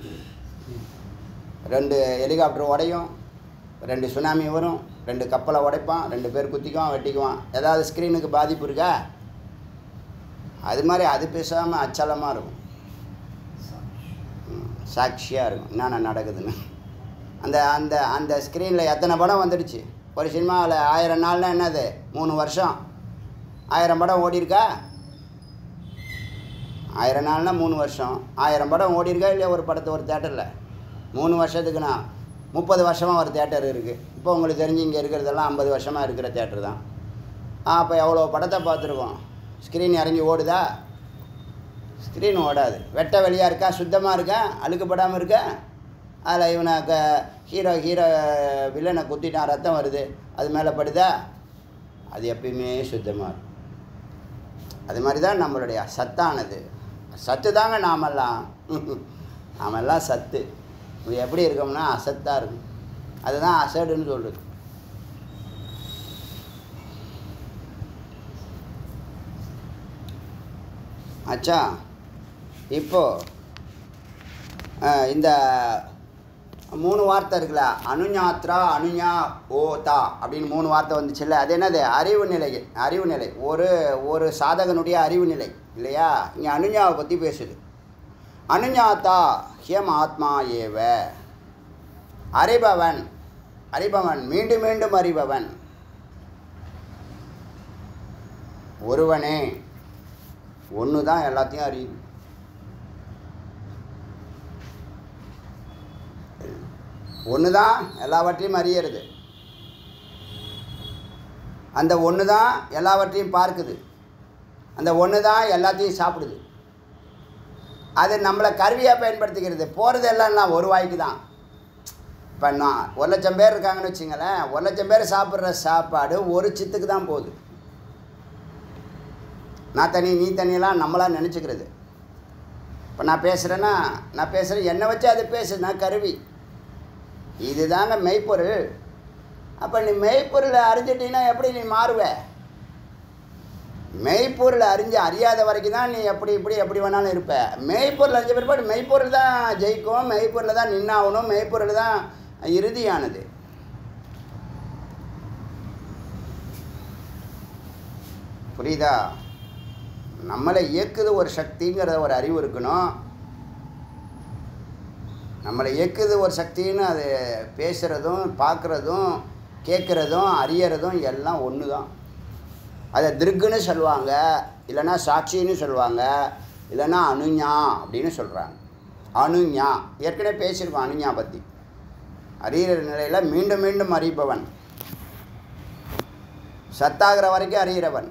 ரெண்டு ஹெலிகாப்டர் உடையும் ரெண்டு சுனாமி வரும் ரெண்டு கப்பலை உடைப்பான் ரெண்டு பேர் குத்திக்குவான் வெட்டிக்குவான் ஏதாவது ஸ்க்ரீனுக்கு பாதிப்பு இருக்கா அது மாதிரி அது பேசாமல் அச்சலமாக இருக்கும் ம், சாட்சியாக இருக்கும் என்னென்ன நடக்குதுன்னு அந்த அந்த அந்த ஸ்க்ரீனில் எத்தனை படம் வந்துடுச்சு ஒரு சினிமாவில் ஆயிரம் நாள்னா என்னது மூணு வருஷம் ஆயிரம் படம் ஓடிருக்கா ஆயிரம் நாள்னா மூணு வருஷம் ஆயிரம் படம் ஓடிருக்கா இல்லையா ஒரு படத்தை ஒரு தேட்டரில் மூணு வருஷத்துக்குண்ணா முப்பது வருஷமாக ஒரு தேட்டர் இருக்குது இப்போ உங்களுக்கு தெரிஞ்சு இங்கே இருக்கிறதெல்லாம் ஐம்பது வருஷமாக இருக்கிற தேட்டர் தான் அப்போ எவ்வளோ படத்தை பார்த்துருக்கோம் ஸ்க்ரீன் இறங்கி ஓடுதா ஸ்க்ரீன் ஓடாது வெட்ட வெளியாக இருக்கா சுத்தமாக இருக்கா அழுக்கப்படாமல் இருக்கா அதில் இவனை க ஹீரோ ஹீரோ வில்லனை குத்திட்டான் ரத்தம் வருது அது மேலே படுதா அது எப்பயுமே சுத்தமாக இருக்கும் அது மாதிரி தான் நம்மளுடைய சத்தானது சத்து தாங்க நாமெல்லாம் நாமெல்லாம் சத்து இது எப்படி இருக்கோம்னா அசத்தாக இருக்கும் அதுதான் அசடுன்னு சொல்கிறது அச்சா இப்போ அஹ், இந்த மூணு வார்த்தை இருக்குல்ல அனுஞாத்ரா அனுஞா ஓ தா அப்படின்னு மூணு வார்த்தை வந்துச்சுல்ல அது என்னது அறிவு நிலை அறிவு நிலை ஒரு ஒரு சாதகனுடைய அறிவு நிலை இல்லையா இங்கே அனுஞாவை பற்றி பேசுது அனுஞாத்தா ஹியம் ஆத்மா ஏவ அறிபவன் அறிபவன் மீண்டும் மீண்டும் அறிபவன் ஒருவனே ஒன்று தான் எல்லாத்தையும் அறியுது ஒன்று தான் எல்லாவற்றையும் அறியறது அந்த ஒன்று தான் எல்லாவற்றையும் பார்க்குது அந்த ஒன்று தான் எல்லாத்தையும் சாப்பிடுது அது நம்மளை கருவியாக பயன்படுத்திக்கிறது போகிறது எல்லாம் ஒரு வாய்க்கு தான் இப்போ நான் ஒரு லட்சம் பேர் இருக்காங்கன்னு வச்சுங்களேன் ஒரு லட்சம் பேர் சாப்பிட்ற சாப்பாடு ஒரு சித்துக்கு தான் போகுது நான் தனி நீ தனியெல்லாம் நம்மளாக நினச்சிக்கிறது இப்போ நான் பேசுகிறேன்னா நான் பேசுகிறேன் என்னை வச்சு அது பேசுது நான் கருவி இதுதாங்க மெய்ப்பொருள் அப்போ நீ மெய்ப்பொருளை அறிஞ்சிட்டீங்கன்னா எப்படி நீ மாறுவ மெய்ப்பொருளை அறிஞ்சு அறியாத வரைக்கும் தான் நீ எப்படி இப்படி எப்படி வேணாலும் இருப்ப மெய்ப்பொருள் அறிஞ்ச பிற்பாடு மெய்ப்பொருள் தான் ஜெயிக்கும் மெய்ப்பொருள் தான் நின்னாகணும் மெய்ப்பொருள் தான் இறுதியானது புரியுதா நம்மளை இயக்குது ஒரு சக்திங்கிற ஒரு அறிவு இருக்கணும் நம்மளை இயக்குது ஒரு சக்தின்னு அது பேசுகிறதும் பார்க்குறதும் கேட்குறதும் அறியறதும் எல்லாம் ஒன்று தான் அதை திருக்குன்னு சொல்லுவாங்க இல்லைன்னா சாட்சின்னு சொல்லுவாங்க இல்லைன்னா அனுஞா அப்படின்னு சொல்கிறாங்க அனுஞா ஏற்கனவே பேசியிருக்கோம் அனுஞா பற்றி அறியிற நிலையில் மீண்டும் மீண்டும் அறிபவன் சத்தாகிற வரைக்கும் அறிகிறவன்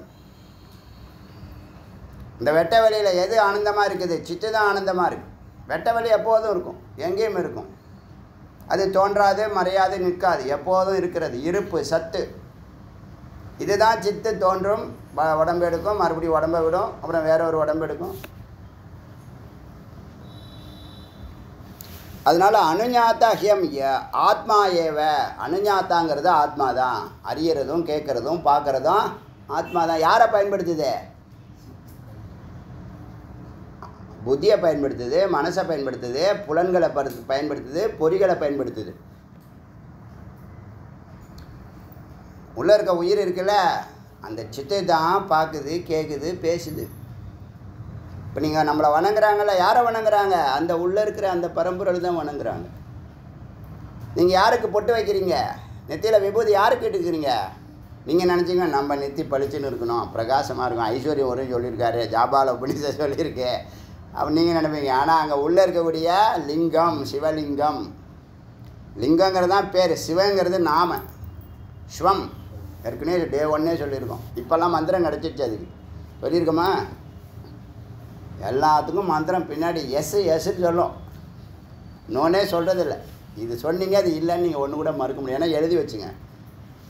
இந்த வெட்ட வெளியில் எது ஆனந்தமாக இருக்குது சித்து தான் ஆனந்தமாக இருக்குது வெட்ட வெளி எப்போதும் இருக்கும் எங்கேயும் இருக்கும் அது தோன்றாது மறையாது நிற்காது எப்போதும் இருக்கிறது இருப்பு சத்து இதுதான் சித்து தோன்றும் வ- உடம்பு எடுக்கும் மறுபடியும் உடம்பை விடும் அப்புறம் வேற ஒரு உடம்பு எடுக்கும் அதனால அனுஞாத்தா ஹியம் ய- ஆத்மா ஏவ அனுஞாத்தாங்கிறது ஆத்மா தான் அறியறதும் கேட்குறதும் பார்க்குறதும் ஆத்மா தான் யாரை பயன்படுத்துது புத்தியை பயன்படுத்துது மனசை பயன்படுத்துது புலன்களை பரு- பயன்படுத்துது பொறிகளை பயன்படுத்துது உள்ளே இருக்க உயிர் இருக்குல்ல அந்த சித்தை தான் பார்க்குது கேட்குது பேசுது இப்போ நீங்கள் நம்மளை வணங்குறாங்கல்ல யாரை வணங்குறாங்க அந்த உள்ளே இருக்கிற அந்த பரம்பொருள் தான் வணங்குறாங்க நீங்கள் யாருக்கு பொட்டு வைக்கிறீங்க நெத்தியில் விபூதி யாருக்கு இட்டுக்கிறீங்க நீங்கள் நினச்சிங்க நம்ம நெத்தி பளிச்சுன்னு இருக்கணும் பிரகாசமாக இருக்கும் ஐஸ்வர்யம் ஒரு சொல்லியிருக்காரு ஜாபால புனித சொல்லியிருக்கு அப்போ நீங்கள் நினைப்பீங்க ஆனால் அங்கே உள்ளே இருக்கக்கூடிய லிங்கம் சிவலிங்கம் லிங்கங்கிறது தான் பேர் சிவங்கிறது நாம ஸ்வம் ஏற்கனவே டே ஒன்னே சொல்லியிருக்கோம் இப்போல்லாம் மந்திரம் கிடச்சிருச்சு அதுக்கு சொல்லியிருக்கோமா எல்லாத்துக்கும் மந்திரம் பின்னாடி எஸ் எஸ்ன்னு சொல்லும் நோனே சொல்கிறதில்ல இது சொன்னீங்க அது இல்லைன்னு நீங்கள் ஒன்று கூட மறுக்க முடியும் ஏன்னா எழுதி வச்சுங்க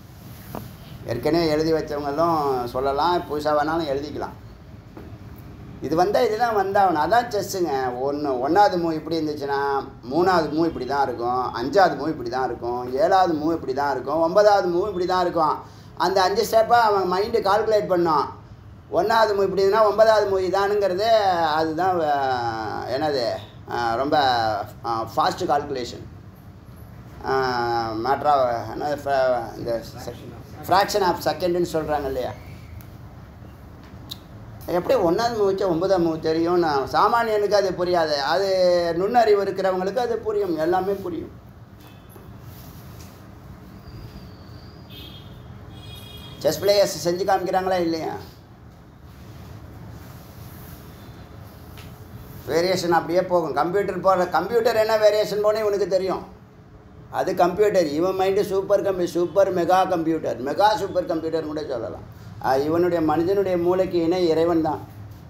ஏற்கனவே எழுதி வச்சவங்களும் சொல்லலாம் புதுசாக வேணாலும் எழுதிக்கலாம் இது வந்தால் இதுதான் வந்தாகணும் அதான் செஸ்ஸுங்க ஒன்று ஒன்றாவது மூவ் இப்படி இருந்துச்சுன்னா மூணாவது மூவ் இப்படி தான் இருக்கும் அஞ்சாவது மூவ் இப்படி தான் இருக்கும் ஏழாவது மூவ் இப்படி தான் இருக்கும் ஒன்பதாவது மூவ் இப்படி தான் இருக்கும் அந்த அஞ்சு ஸ்டெப்பை அவன் மைண்டு கால்குலேட் பண்ணான் ஒன்றாவது மூவ் இப்படி இருந்தால் ஒன்பதாவது மூவ் இதானுங்கிறது அதுதான் அஹ், என்னது அஹ், ரொம்ப ஃபாஸ்ட் கால்குலேஷன் மேட்ரா என்ன fra- இந்த ஃப்ராக்ஷன் ஆஃப் செகண்டுன்னு சொல்கிறாங்க இல்லையா எப்படி ஒன்றாவது மூவ் வச்சா ஒன்பதாம் மூவ் தெரியும் நான் சாமானியனுக்கு அது புரியாது அது நுண்ணறிவு இருக்கிறவங்களுக்கு அது புரியும் எல்லாமே புரியும் செஸ் பிளேயர்ஸ் செஞ்சு காமிக்கிறாங்களா இல்லையா வேரியேஷன் அப்படியே போகும் கம்ப்யூட்டர் போகிற கம்ப்யூட்டர் என்ன வேரியேஷன் போனே இவனுக்கு தெரியும் அது கம்ப்யூட்டர் இவன் மைண்டு சூப்பர் கம்ப்யூ super mega computer mega super computer கூட சொல்லலாம் அது இவனுடைய மனிதனுடைய மூளைக்கு இணை இறைவன் தான்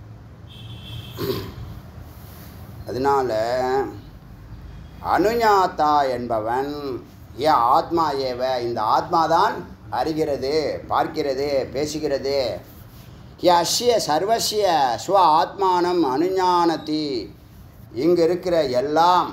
அதனால அனுஞாத்தா என்பவன் ஏ ஆத்மா ஏவ இந்த ஆத்மா தான் அறிகிறது பார்க்கிறது பேசுகிறது ஏ அஷ்ய சர்வசிய ஸ்வ ஆத்மானம் அனுஞானத்தி இங்கு இருக்கிற எல்லாம்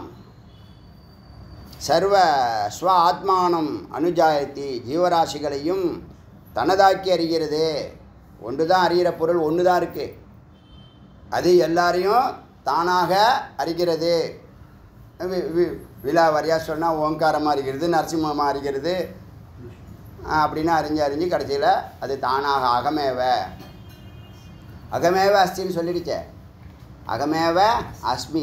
சர்வ ஸ்வ ஆத்மானம் அனுஜாயத்தி ஜீவராசிகளையும் தனதாக்கி அறிகிறது ஒன்று தான் அறிகிற பொருள் ஒன்று தான் இருக்குது அது எல்லாரையும் தானாக அறிகிறது வி- வி- விழா வரியாக சொன்னால் ஓங்காரமாக அறிகிறது நரசிம்மமாக அறிகிறது ஆஹ் அப்படின்னு அறிஞ்சு அறிஞ்சு கடைசியில் அது தானாக அகமேவ அகமேவ அஸ்தின்னு சொல்லிடுச்சே அகமேவ அஸ்மி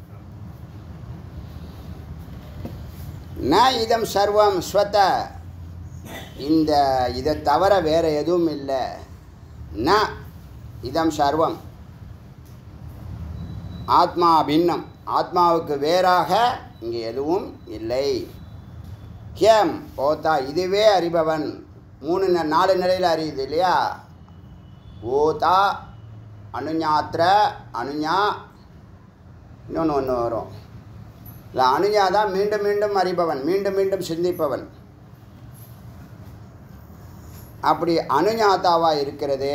ந இதம் சர்வம் ஸ்வத இந்த இதை தவிர வேறு எதுவும் இல்லை ந இதம் சர்வம் ஆத்மா பின்னம் ஆத்மாவுக்கு வேறாக இங்கே எதுவும் இல்லை ஹேம் ஓதா இதுவே அறிபவன் மூணு ந- நாலு நிலையில் அறியுது இல்லையா ஓதா அனுஞாத்திர அனுஞா இன்னொன்று ஒன்று வரும் இல்லை அனுஞா தான் மீண்டும் மீண்டும் அறிபவன் மீண்டும் மீண்டும் சிந்திப்பவன் அப்படி அனுஞாத்தாவாக இருக்கிறது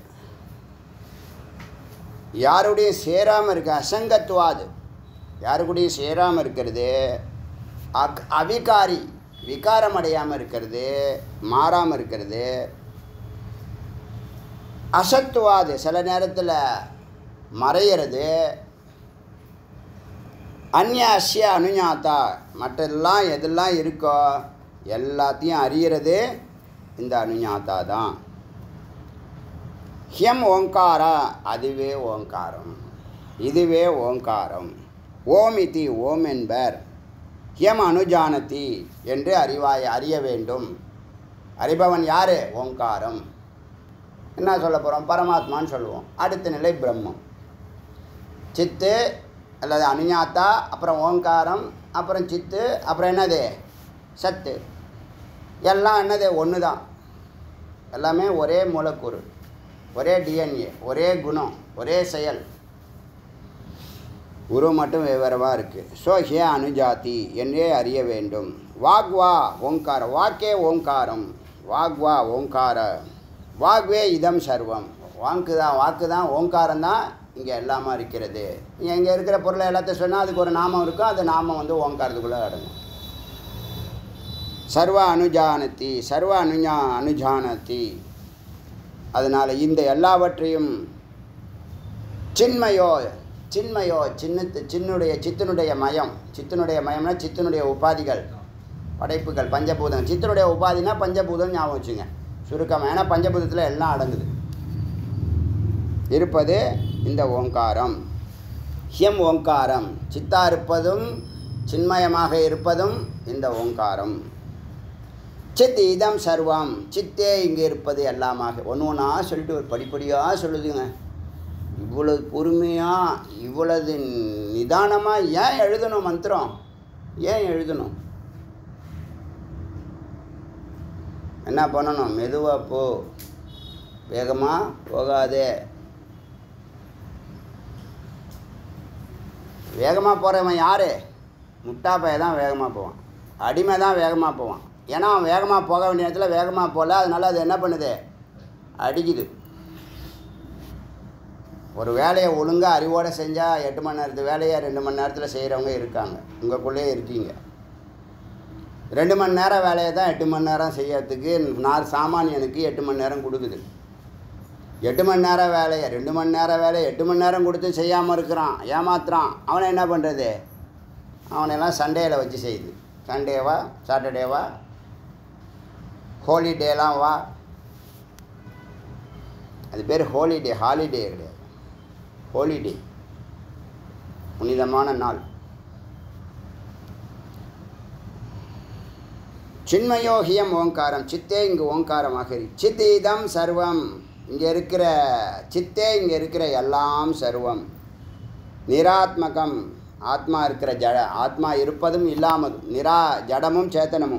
யாருடையும் சேராமல் இருக்க அசங்கத்துவாது யாரு கூடயும் சேராமல் இருக்கிறது அக் அவிகாரி விகாரம் அடையாமல் இருக்கிறது மாறாமல் இருக்கிறது அசத்துவாது சில நேரத்தில் மறையிறது அந்நிய அஸ்ய அனுஞாத்தா மற்றெல்லாம் எதெல்லாம் இருக்கோ எல்லாத்தையும் அறியறது இந்த அனுஞாத்தா தான் ஹியம் ஓங்காரா அதுவே ஓங்காரம் இதுவே ஓங்காரம் ஓம் இதி ஓம் என்பர் ஹியம் அனுஜானதி என்று அறிவாய் அறிய வேண்டும் அறிபவன் யார் ஓங்காரம் என்ன சொல்ல போகிறோம் பரமாத்மான்னு சொல்லுவோம் அடுத்த நிலை பிரம்மம் சித்து அல்லது அனுஞாத்தா அப்புறம் ஓங்காரம் அப்புறம் சித்து அப்புறம் என்னது சத்து எல்லாம் என்னது ஒன்று தான் எல்லாமே ஒரே மூலக்கூறு ஒரே டிஎன்ஏ ஒரே குணம் ஒரே செயல் குரு மட்டும் வெவ்வேறவா இருக்குது ஸோ ஹே அனுஜாதி என்றே அறிய வேண்டும் வாக்வா ஓங்காரம் வாக்கே ஓங்காரம் வாக்வா ஓங்கார வாக்வே இதம் சர்வம் வாக்கு தான் வாக்கு தான் ஓங்காரம் தான் இங்கே எல்லாமே இருக்கிறது இங்கே இருக்கிற பொருளை எல்லாத்தையும் சொன்னால் அதுக்கு ஒரு நாமம் இருக்கும் அந்த நாமம் வந்து ஓங்காரத்துக்குள்ளே அடங்கும் சர்வ அனுஜானதி சர்வ அனுஞா அனுஜானதி அதனால் இந்த எல்லாவற்றையும் சின்மயோ சின்மயோ சின்னத்து சின்னுடைய சித்தனுடைய மயம் சித்தனுடைய மயம்னா சித்தனுடைய உபாதிகள் படைப்புகள் பஞ்சபூதம் சித்தனுடைய உபாதினா பஞ்சபூதம் ஞாபகம் வச்சுங்க சுருக்கமாக ஏன்னா பஞ்சபூதத்தில் எல்லாம் அடங்குது இருப்பது இந்த ஓங்காரம் ஹியம் ஓங்காரம் சித்தா இருப்பதும் சின்மயமாக இருப்பதும் இந்த ஓங்காரம் சித் இதம் சர்வம் சித்தே இங்கே இருப்பது எல்லாமாக ஒன்று ஒன்றா சொல்லிட்டு ஒரு படிப்படியாக சொல்லுதுங்க இவ்வளவு பொறுமையாக இவ்வளவு நிதானமாக ஏன் எழுதணும் மந்திரம் ஏன் எழுதணும் என்ன பண்ணணும் மெதுவாக போ வேகமாக போகாதே வேகமாக போகிறவன் யார் முட்டா பைய தான் வேகமாக போவான் அடிமை தான் வேகமாக போவான் ஏன்னா அவன் வேகமாக போக வேண்டிய இடத்துல வேகமாக போகல அதனால அது என்ன பண்ணுது அடிக்குது ஒரு வேலையை ஒழுங்காக அறிவோடு செஞ்சால் எட்டு மணி நேரத்து வேலையை ரெண்டு மணி நேரத்தில் செய்கிறவங்க இருக்காங்க உங்களுக்குள்ளேயே இருக்கீங்க ரெண்டு மணி நேரம் வேலையை தான் எட்டு மணி நேரம் செய்யறதுக்கு நான் சாமானியனுக்கு எட்டு மணி நேரம் கொடுக்குது எட்டு மணி நேரம் வேலையை ரெண்டு மணி நேரம் வேலையை எட்டு மணி நேரம் கொடுத்து செய்யாமல் இருக்கிறான் ஏமாத்துறான் அவனை என்ன பண்ணுறது அவனையெல்லாம் சண்டேயில் வச்சு செய்யுது சண்டேவா சாட்டர்டேவா ஹோலிடேலாம் வா அது பேர் ஹோலிடே ஹாலிடே கிடையாது ஹோலிடே புனிதமான நாள் சின்மயோகியம் ஓங்காரம் சித்தே இங்கு ஓங்காரமாக இருக்கு சித்தீதம் சர்வம் இங்கே இருக்கிற சித்தே இங்கே இருக்கிற எல்லாம் சர்வம் நிராத்மகம் ஆத்மா இருக்கிற ஜட ஆத்மா இருப்பதும் இல்லாமதும் நிரா ஜடமும் சேத்தனமும்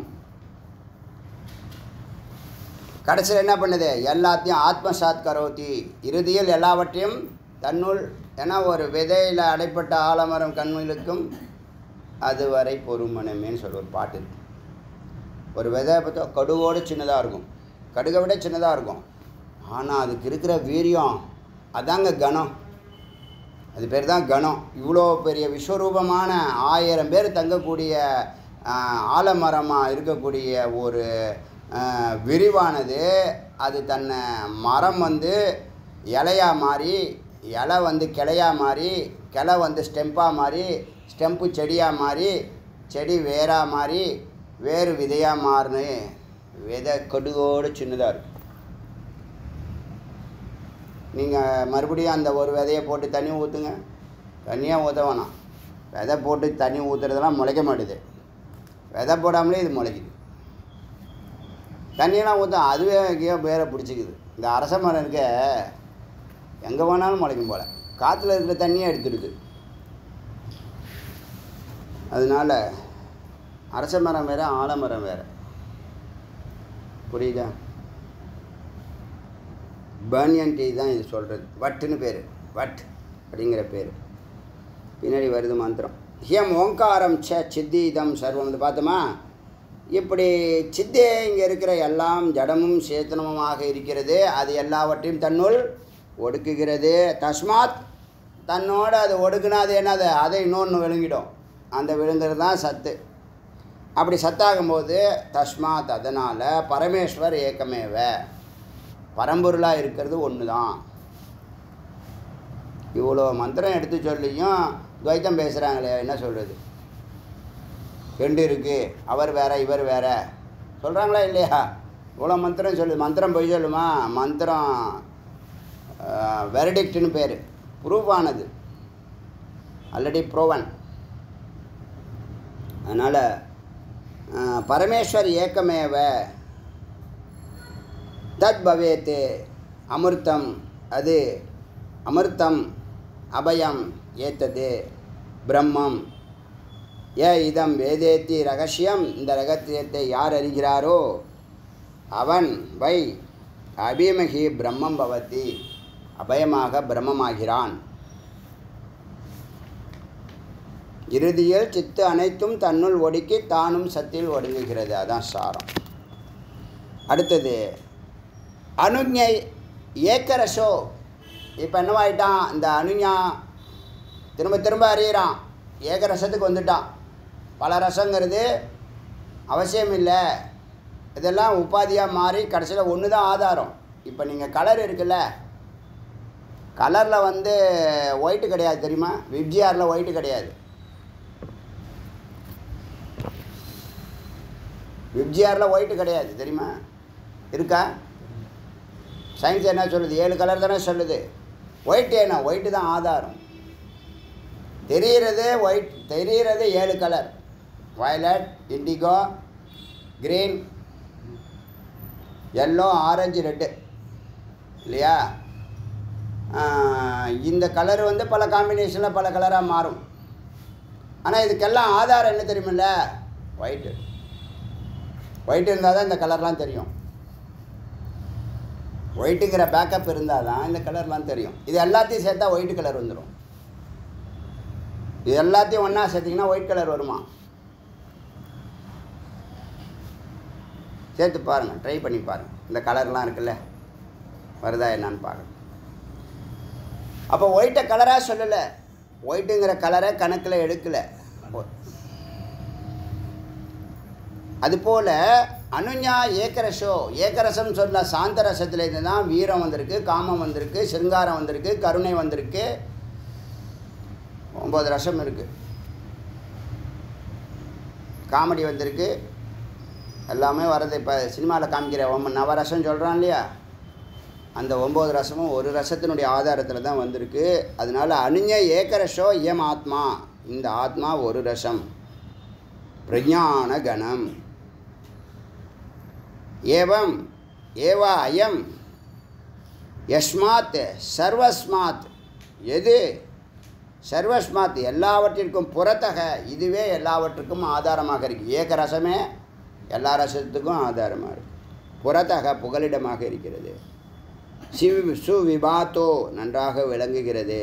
கடைசியில் என்ன பண்ணுது எல்லாத்தையும் ஆத்மசாத் கரோதி இறுதியில் எல்லாவற்றையும் தன்னுள் ஏன்னா ஒரு விதையில் அடைப்பட்ட ஆலமரம் கண்ணிலுக்கும் அதுவரை பொறுமனமேன்னு சொல்லி ஒரு பாட்டு இருக்கு ஒரு விதை பார்த்தா கடுவோடு சின்னதாக இருக்கும் கடுகை விட சின்னதாக இருக்கும் ஆனால் அதுக்கு இருக்கிற வீரியம் அதாங்க கணம் அது பேர் தான் கணம் இவ்வளோ பெரிய விஸ்வரூபமான ஆயிரம் பேர் தங்கக்கூடிய ஆஹ், ஆலமரமாக இருக்கக்கூடிய ஒரு ஆஹ், விரிவானது அது தன்னை மரம் வந்து இலையா மாறி இலை வந்து கிளையா மாறி கிளை வந்து ஸ்டெம்ப்பாக மாறி ஸ்டெம்ப்பு செடியாக மாறி செடி வேராக மாறி வேறு விதையாக மாறுனு விதை கடுகோடு சின்னதாக இருக்கும் நீங்கள் மறுபடியும் அந்த ஒரு விதையை போட்டு தண்ணி ஊற்றுங்க தண்ணியாக ஊற்ற வேணாம் விதை போட்டு தண்ணி ஊற்றுறதெல்லாம் முளைக்க மாட்டுது விதை போடாமலே இது முளைக்குது தண்ணியெல்லாம் ஊற்ற அதுவே எங்கேயோ பேரை பிடிச்சிக்குது இந்த அரச மரம் இருக்க எங்கே வேணாலும் முளைக்கும் போல் காற்றுல இருக்கிற தண்ணியை எடுத்துடுது அதனால அரச மரம் வேறு ஆலமரம் வேறு புரியுதா பனியன் டீ தான் இது சொல்கிறது வட்டுன்னு பேர் வட் அப்படிங்கிற பேர் பின்னாடி வருது மந்திரம் ஹியம் ஓங்காரம் ச சித்தீதம் சர்வம் இது பார்த்தோமா இப்படி சித்தே இங்கே இருக்கிற எல்லாம் ஜடமும் சேத்தனமுமாக இருக்கிறது அது எல்லாவற்றையும் தன்னுள் ஒடுக்குகிறது தஸ்மாத் தன்னோட அது ஒடுக்குனா அது என்னது அதை இன்னொன்று விழுங்கிடும் அந்த விழுங்குறது தான் சத்து அப்படி சத்தாகும்போது தஸ்மாத் அதனால் பரமேஸ்வர் ஏக்கமேவ பரம்பொருளாக இருக்கிறது ஒன்று தான் இவ்வளோ மந்திரம் எடுத்து சொல்லியும் துவைத்தம் பேசுகிறாங்களே என்ன சொல்கிறது ரெண்டு இருக்குது அவர் வேற இவர் வேற சொல்கிறாங்களா இல்லையா இவ்வளோ மந்திரம் சொல்லு மந்திரம் போய் சொல்லுமா மந்திரம் வெரடிக்ட்னு பேர் ப்ரூவ் ஆனது ஆல்ரெடி ப்ரோவன் அதனால் பரமேஸ்வர் ஏக்கமேவ தத் பவேத் அமிர்தம் அது அமிர்தம் அபயம் ஏத்தது பிரம்மம் ஏ இதம் வேதேத்தி ரகசியம் இந்த ரகசியத்தை யார் அறிகிறாரோ அவன் வை அபிமகி பிரம்மம் பவதி அபயமாக பிரம்மமாகிறான் இறுதியில் சித்து அனைத்தும் தன்னுள் ஒடுக்கி தானும் சத்தில் ஒடுங்குகிறது அதான் சாரம் அடுத்தது அனுஞை ஏக்கரசோ இப்போ என்னவாயிட்டான் இந்த அனுஞா திரும்ப திரும்ப அறியிறான் ஏகரசத்துக்கு வந்துட்டான் பல ரசங்கிறது அவசியம் இல்லை இதெல்லாம் உபாதியாக மாறி கடைசியில் ஒன்று தான் ஆதாரம் இப்போ நீங்கள் கலர் இருக்குல்ல கலரில் வந்து ஒயிட்டு கிடையாது தெரியுமா விப்ஜிஆரில் ஒயிட்டு கிடையாது விப்ஜிஆரில் ஒயிட்டு கிடையாது தெரியுமா இருக்கா சயின்ஸ் என்ன சொல்லுது ஏழு கலர் தானே சொல்லுது ஒயிட் என்ன ஒயிட்டு தான் ஆதாரம் தெரிகிறது ஒயிட் தெரிகிறது ஏழு colour violet indigo green yellow orange red இல்லையா ஆஹ் இந்த கலர் வந்து பல காம்பினேஷனில் பல கலராக மாறும் ஆனால் இதுக்கெல்லாம் ஆதாரம் என்ன தெரியுமில்ல ஒயிட்டு ஒயிட் இருந்தால் தான் இந்த கலர்லாம் தெரியும் ஒயிட்டுங்கிற பேக்கப் இருந்தால் தான் இந்த கலர்லாம் தெரியும் இது எல்லாத்தையும் சேர்த்தா ஒயிட் கலர் வந்துடும் இது எல்லாத்தையும் ஒன்றா சேர்த்திங்கன்னா ஒயிட் கலர் வருமா சேர்த்து பாருங்கள் ட்ரை பண்ணி பாருங்கள் இந்த கலர்லாம் இருக்குல்ல வருதா என்னன்னு பாருங்கள் அப்போ ஒயிட்டை கலராக சொல்லலை ஒயிட்டுங்கிற கலரை கணக்கில் எடுக்கலை அதுபோல் அனுஞா ஏக்கரசோ ஏக்கரசம் சொன்ன சாந்த ரசத்துலேருந்து தான் வீரம் வந்திருக்கு காமம் வந்திருக்கு சிருங்காரம் வந்திருக்கு கருணை வந்திருக்கு ஒம்பது ரசம் இருக்குது காமெடி வந்திருக்கு எல்லாமே வர்றது இப்போ சினிமாவில் காமிக்கிற ஒம்ப நவரசம் சொல்கிறான் இல்லையா அந்த ஒம்பது ரசமும் ஒரு ரசத்தினுடைய ஆதாரத்தில் தான் வந்திருக்கு அதனால அணிஞ்ச ஏக்கரசோ எம் ஆத்மா இந்த ஆத்மா ஒரு ரசம் பிரஜான கணம் ஏவம் ஏவா அயம் யஸ்மாத் சர்வஸ்மாத் எது சர்வஸ்மாத் எல்லாவற்றிற்கும் புறத்தக இதுவே எல்லாவற்றுக்கும் ஆதாரமாக இருக்குது ஏக ரசமே எல்லா ரசத்துக்கும் ஆதாரமாக இருக்குது புறத்தக புகலிடமாக இருக்கிறது சிவ சுவிபாத்தோ நன்றாக விளங்குகிறது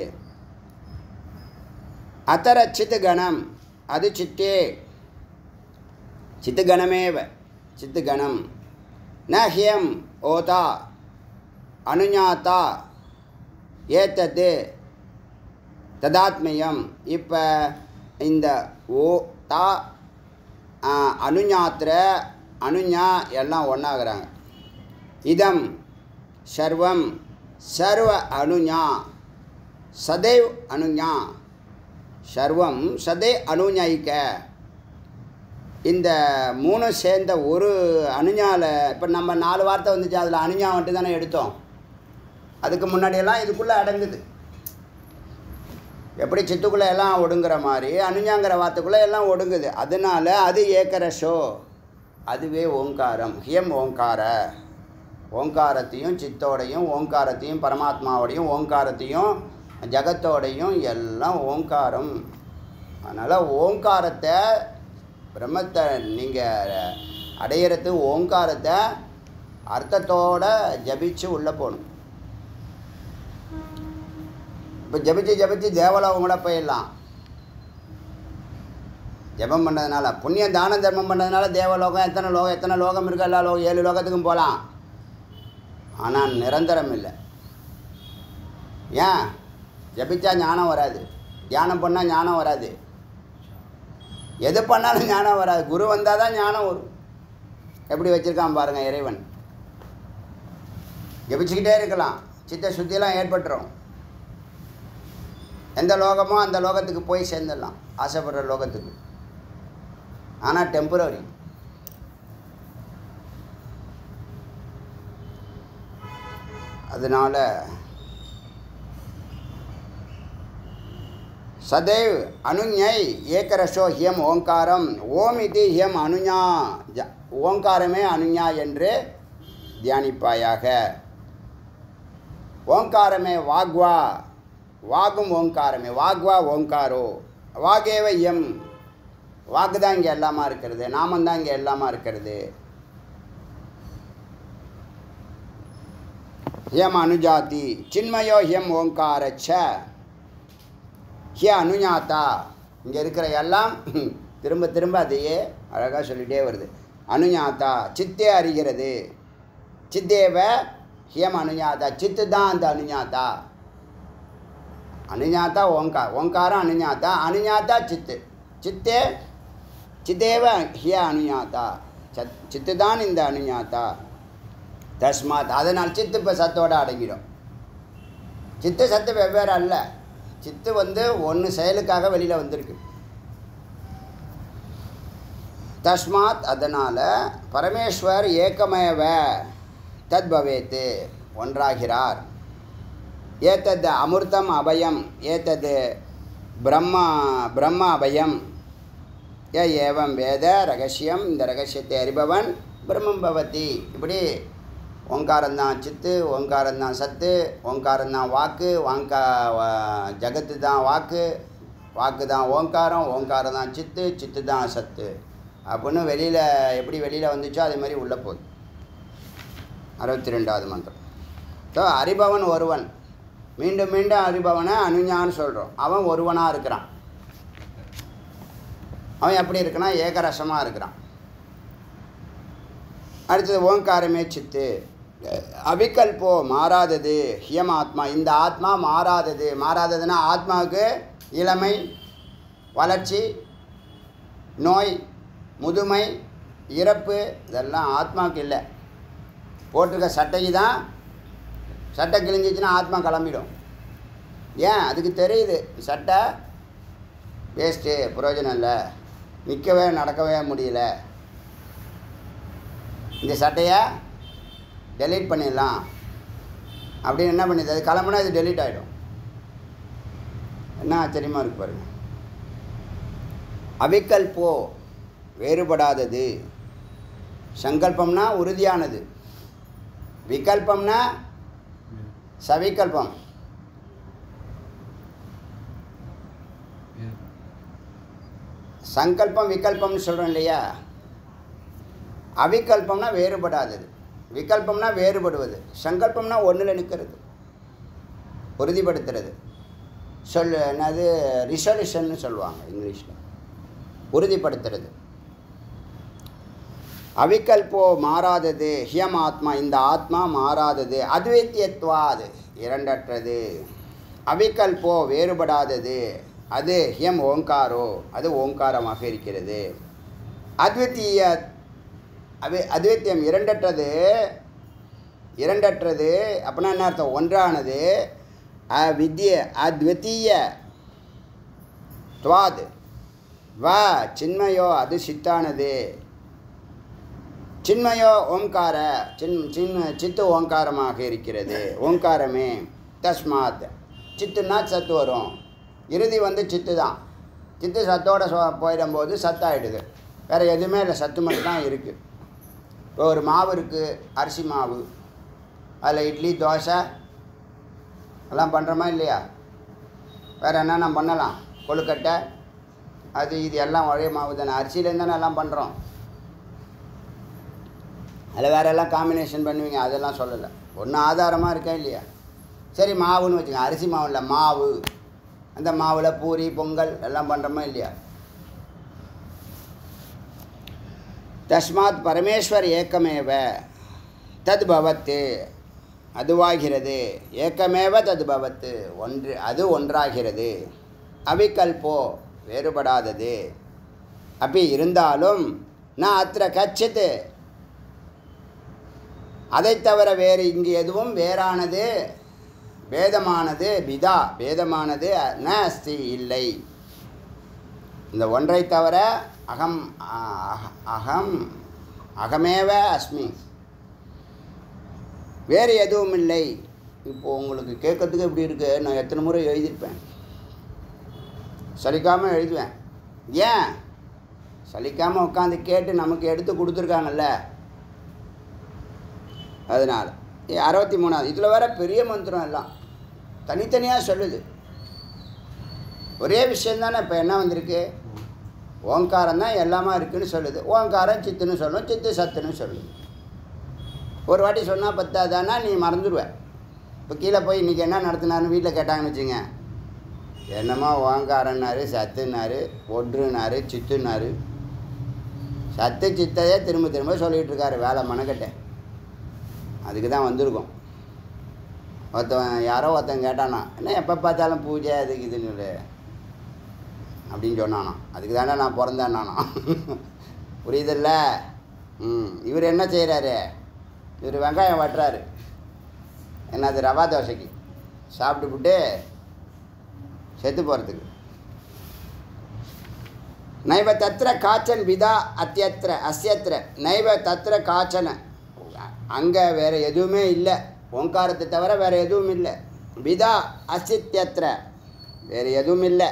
அத்தர சித்து கணம் அது சித்தே சித்துகணமேவ சித்துகணம் ந ஹியம் ஓதா அனுஞாத்தா ஏத்தது ததாத்மயம் இப்போ இந்த ஓ தா ஆ, அனுஞாத்திர அனுஞா எல்லாம் ஒன்றாகிறாங்க இதம் சர்வம் சர்வ அனுஞா சதைவ் அனுஞா சர்வம் சதை அனுஞாயிக்க இந்த மூணு சேர்ந்த ஒரு அனுஞாவில் இப்போ நம்ம நாலு வார்த்தை வந்துச்சு அதில் அனுஞா வந்துட்டு தானே எடுத்தோம் அதுக்கு முன்னாடியெல்லாம் இதுக்குள்ளே அடங்குது எப்படி சித்துக்குள்ளே எல்லாம் ஒடுங்குற மாதிரி அனுஞாங்கிற வார்த்தைக்குள்ளே எல்லாம் ஒடுங்குது அதனால அது ஏக்கரஷோ அதுவே ஓங்காரம் ஹியம் ஓங்கார ஓங்காரத்தையும் சித்தோடையும் ஓங்காரத்தையும் பரமாத்மாவோடையும் ஓங்காரத்தையும் ஜகத்தோடையும் எல்லாம் ஓங்காரம் அதனால் ஓங்காரத்தை பிரம்மத்தை நீங்கள் அடையிறது ஓங்காரத்தை அர்த்தத்தோட ஜபிச்சு உள்ளே போகணும் இப்போ ஜபிச்சு ஜபிச்சு தேவலோகம் கூட போயிடலாம் ஜெபம் பண்ணதுனால புண்ணியம் தான தர்மம் பண்ணதுனால தேவலோகம் எத்தனை லோகம் எத்தனை லோகம் இருக்கோ எல்லா லோகம் ஏழு லோகத்துக்கும் போகலாம் ஆனால் நிரந்தரம் இல்லை ஏன் ஜபிச்சா ஞானம் வராது தியானம் பண்ணால் ஞானம் வராது எது பண்ணாலும் ஞானம் வராது குரு வந்தால் தான் ஞானம் வரும் எப்படி வச்சுருக்கான் பாருங்கள் இறைவன் ஜபிச்சுக்கிட்டே இருக்கலாம் சித்த சுத்தியெல்லாம் ஏற்பட்டுரும் எந்த லோகமோ அந்த லோகத்துக்கு போய் சேர்ந்துடலாம் ஆசைப்படுற லோகத்துக்கு ஆனால் டெம்பரரி அதனால் சதைவ் அனுஞை ஏக்கரசோ ஹியம் ஓங்காரம் ஓம் இது ஹியம் அனுஞா ஜ ஓங்காரமே அனுஞா என்று தியானிப்பாயாக ஓங்காரமே வாக்வா வாகும் ஓங்காரமே வாக்வா ஓங்காரோ வாகேவ எம் வாக்கு தான் இங்கே எல்லாமா இருக்கிறது நாமம் தான் இங்கே எல்லாமா இருக்கிறது ஹியம் அனுஜாதி சின்மயோ ஹியம் ஓங்காரச்ச ஹிய அனுஞாத்தா இங்கே இருக்கிற எல்லாம் திரும்ப திரும்ப அதையே அழகாக சொல்லிகிட்டே வருது அனுஞாத்தா சித்தே அறிகிறது சித்தேவ ஹியம் அனுஞாத்தா சித்து தான் அந்த அனுஞாத்தா அனுஞாத்தா ஓங்கார் ஓங்காரம் அனுஞாத்தா அனுஞாத்தா சித்து சித்தே சித்தேவ ஹிய அனுஞாத்தா சத் சித்து தான் இந்த அனுஞாத்தா தஸ்மாத் அதனால் சித்து இப்போ சத்தோட அடங்கிடும் சித்து சத்து வெவ்வேறு அல்ல சித்து வந்து ஒன்று செயலுக்காக வெளியில் வந்திருக்கு தஸ்மாத் அதனால் பரமேஸ்வர் ஏக்கமேவ தத் பவேத்து ஒன்றாகிறார் ஏத்தது அமிர்தம் அபயம் ஏத்தது பிரம்ம பிரம்ம அபயம் ஏ ஏவம் வேத ரகசியம் இந்த ரகசியத்தை அறிபவன் பிரம்மம் பவதி இப்படி ஓங்காரந்தான் சித்து ஓங்காரந்தான் சத்து ஓங்காரந்தான் வாக்கு வாங்கா வா- ஜகத்து தான் வாக்கு வாக்கு தான் ஓங்காரம் ஓங்காரம் தான் சித்து சித்து தான் சத்து அப்படின்னு வெளியில் எப்படி வெளியில் வந்துச்சோ அதே மாதிரி உள்ளே போகுது அறுபத்தி ரெண்டாவது மந்திரம் ஸோ அறிபவன் ஒருவன் மீண்டும் மீண்டும் அறிபவனை அனுஞான்னு சொல்கிறோம் அவன் ஒருவனாக இருக்கிறான் அவன் எப்படி இருக்கிறான் ஏகரசமாக இருக்கிறான் அடுத்தது ஓங்காரமே சித்து அவிகல்போ மாறாதது ஹியம் ஆத்மா இந்த ஆத்மா மாறாதது மாறாததுன்னா ஆத்மாவுக்கு இளமை வளர்ச்சி நோய் முதுமை இறப்பு இதெல்லாம் ஆத்மாவுக்கு இல்லை போட்டிருக்க சட்டைக்கு தான் சட்டை கிழிஞ்சிச்சுன்னா ஆத்மா கிளம்பிடும் ஏன் அதுக்கு தெரியுது சட்டை வேஸ்ட்டு பிரயோஜனம் இல்லை நிற்கவே நடக்கவே முடியல இந்த சட்டையை டெலீட் பண்ணிடலாம் அப்படின்னு என்ன பண்ணிது அது கிளம்புனா இது டெலீட் ஆகிடும் என்ன ஆச்சரியமாக இருக்கு பாருங்க அவிகல்போ வேறுபடாதது சங்கல்பம்னா உறுதியானது விகல்பம்னா சவிகல்பம் சங்கல்பம் விகல்பம்னு சொல்கிறோம் இல்லையா அவிகல்பம்னா வேறுபடாதது விகல்பம்னா வேறுபடுவது சங்கல்பம்னா ஒன்றில் நிற்கிறது உறுதிப்படுத்துறது சொல் என்னது ரிசல்யூஷன்னு சொல்லுவாங்க இங்கிலீஷில் உறுதிப்படுத்துறது அவிகல்போ மாறாதது ஹியம் ஆத்மா இந்த ஆத்மா மாறாதது அத்வைத்தியத்வாது இரண்டற்றது அவிகல்போ வேறுபடாதது அது ஹியம் ஓங்காரோ அது ஓங்காரமாக இருக்கிறது அத்வித்தீய அவி அத்வைத்தியம் இரண்டற்றது இரண்டற்றது அப்படின்னா என்ன அர்த்தம் ஒன்றானது அவித்ய அத்வித்தீய துவாது வ சின்மயோ அது சித்தானது சின்மயோ ஓங்கார சின் சின் சித்து ஓங்காரமாக இருக்கிறது ஓங்காரமே தஸ்மாத் சித்துன்னா சத்து வரும் இறுதி வந்து சித்து தான் சித்து சத்தோட சொ போயிடும்போது சத்தாயிடுது வேறு எதுவுமே இல்லை சத்து மட்டும் தான் இருக்குது இப்போ ஒரு மாவு இருக்குது அரிசி மாவு அதில் இட்லி தோசை எல்லாம் பண்ணுறோமா இல்லையா வேறு என்னென்ன பண்ணலாம் கொழுக்கட்டை அது இது எல்லாம் ஒரே மாவு தானே அரிசியிலேருந்து தானே எல்லாம் பண்ணுறோம் அதில் வேற எல்லாம் காம்பினேஷன் பண்ணுவீங்க அதெல்லாம் சொல்லலை ஒன்றும் ஆதாரமாக இருக்கா இல்லையா சரி மாவுன்னு வச்சுக்கோங்க அரிசி மாவு இல்லை மாவு அந்த மாவில் பூரி பொங்கல் எல்லாம் பண்ணுறோமா இல்லையா தஸ்மாத் பரமேஸ்வர் ஏக்கமேவ தத் பவத்து அதுவாகிறது ஏக்கமேவ தத் பவத்து ஒன்று அது ஒன்றாகிறது அவிகல்போ வேறுபடாதது அப்படி இருந்தாலும் நான் அத்திர கச்சித்து அதைத் தவிர வேறு இங்கு எதுவும் வேறானது பேதமானது பிதா பேதமானது ந அஸ்தி இல்லை இந்த ஒன்றை தவிர அகம் அஹ- அகம் அகமேவ அஸ்மி வேறு எதுவும் இல்லை இப்போது உங்களுக்கு கேட்கறதுக்கு எப்படி இருக்கு நான் எத்தனை முறை எழுதியிருப்பேன் சலிக்காமல் எழுதுவேன் ஏன் சலிக்காமல் உட்காந்து கேட்டு நமக்கு எடுத்து கொடுத்துருக்காங்கல்ல அதனால் அறுபத்தி மூணாவது இதில் வேற பெரிய மந்திரம் எல்லாம் தனித்தனியாக சொல்லுது ஒரே விஷயம் தானே இப்போ என்ன வந்திருக்கு ஓங்காரம் தான் எல்லாமே இருக்குன்னு சொல்லுது ஓங்காரம் சித்துன்னு சொல்லும் சித்து சத்துன்னு சொல்லுது ஒரு வாட்டி சொன்னால் பத்தாதானா நீ மறந்துடுவ இப்போ கீழே போய் இன்றைக்கி என்ன நடத்தினாருன்னு வீட்டில் கேட்டாங்கன்னு வச்சுங்க என்னமோ ஓங்காரன்னாரு சத்துனாரு ஒன்றுனாரு சித்துனாரு சத்து சித்தையே திரும்ப திரும்ப சொல்லிகிட்டு இருக்காரு வேலை மனக்கட்டை அதுக்கு தான் வந்திருக்கோம் ஒருத்தவன் யாரோ ஒருத்தன் கேட்டானா என்ன எப்போ பார்த்தாலும் பூஜை அதுக்கு இதுன்னு சொல்லு அப்படின்னு சொன்னானா அதுக்கு தானே நான் பிறந்தேன் நானா புரியுதில்ல ம் இவர் என்ன செய்கிறாரு இவர் வெங்காயம் வெட்டுறாரு என்னது ரவா தோசைக்கு சாப்பிட்டுப்புட்டு செத்து போகிறதுக்கு நைவ தத்திர காச்சன் விதா அத்தியத்திர அஸ்யத்திர நைவ தத்திர காச்சன அங்கே வேறு எதுவுமே இல்லை ஓங்காரத்தை தவிர வேறு எதுவும் இல்லை விதா அசித்தியத்திர வேறு எதுவும் இல்லை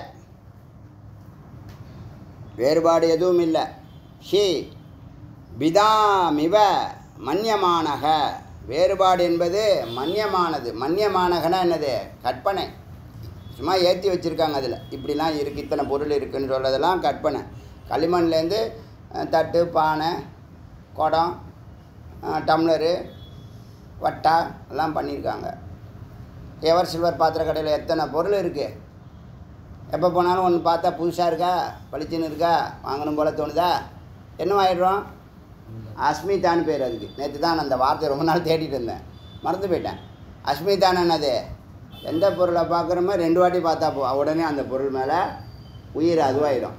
வேறுபாடு எதுவும் இல்லை ஹி பிதாமிவ மன்யமானக வேறுபாடு என்பது மன்யமானது மன்யமானகனா என்னது கற்பனை சும்மா ஏற்றி வச்சுருக்காங்க அதில் இப்படிலாம் இருக்குது இத்தனை பொருள் இருக்குன்னு சொல்கிறதெல்லாம் கற்பனை களிமண்லேருந்து அஹ், தட்டு பானை குடம் அஹ், டம்ளரு வட்டா எல்லாம் பண்ணியிருக்காங்க எவர் சில்வர் பாத்திர கடையில் எத்தனை பொருள் இருக்குது எப்போ போனாலும் ஒன்று பார்த்தா புதுசாக இருக்கா பளிச்சுன்னு இருக்கா வாங்கணும் போல தோணுதா என்னவாயிடுறோம் அஸ்மிதான்னு பேர் அதுக்கு நேற்று தான் நான் அந்த வார்த்தை ரொம்ப நாள் தேடிட்டு இருந்தேன் மறந்து போயிட்டேன் அஸ்மிதான் என்னது எந்த பொருளை பார்க்குறோமோ ரெண்டு வாட்டி பார்த்தா போ உடனே அந்த பொருள் மேலே உயிர் அதுவாயிடும்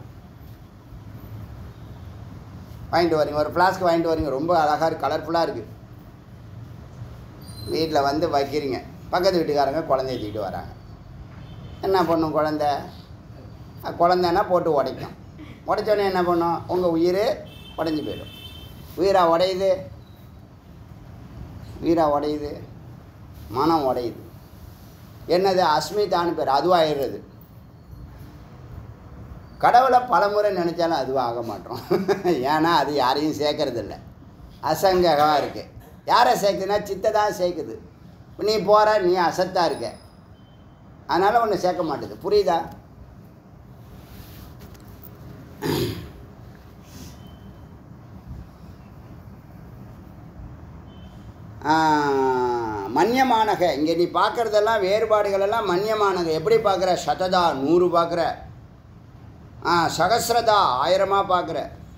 வாங்கிட்டு வரீங்க ஒரு ஃப்ளாஸ்க் வாங்கிட்டு வரீங்க ரொம்ப அழகாக இருக்கு கலர்ஃபுல்லாக இருக்குது வீட்டில் வந்து வைக்கிறீங்க பக்கத்து வீட்டுக்காரங்க குழந்தைய தூக்கிட்டு வராங்க என்ன பண்ணும் குழந்த அஹ் குழந்தைன்னா போட்டு உடைக்கும் உடைச்சோடனே என்ன பண்ணும் உங்கள் உயிர் உடஞ்சி போயிடும் உயிரா உடையுது உயிரா உடையுது மனம் உடையுது என்னது அஸ்மிதான்னு பேர் அதுவாகிடுறது கடவுளை பலமுறை நினச்சாலும் அதுவும் ஆக மாட்டோம் ஏன்னா அது யாரையும் சேர்க்கறது இல்லை அசங்ககமாக இருக்குது யாரை சேர்க்குதுன்னா சித்தை தான் சேர்க்குது இப்ப நீ போகிற நீ அசத்தாக இருக்க அதனால் ஒன்று சேர்க்க மாட்டுது புரியுதா மன்யமானக இங்கே நீ பார்க்குறதெல்லாம் வேறுபாடுகள் எல்லாம் மன்யமானக எப்படி பார்க்குற சததா நூறு பார்க்குற ஆ சகசிரதா ஆயிரமாக பார்க்குற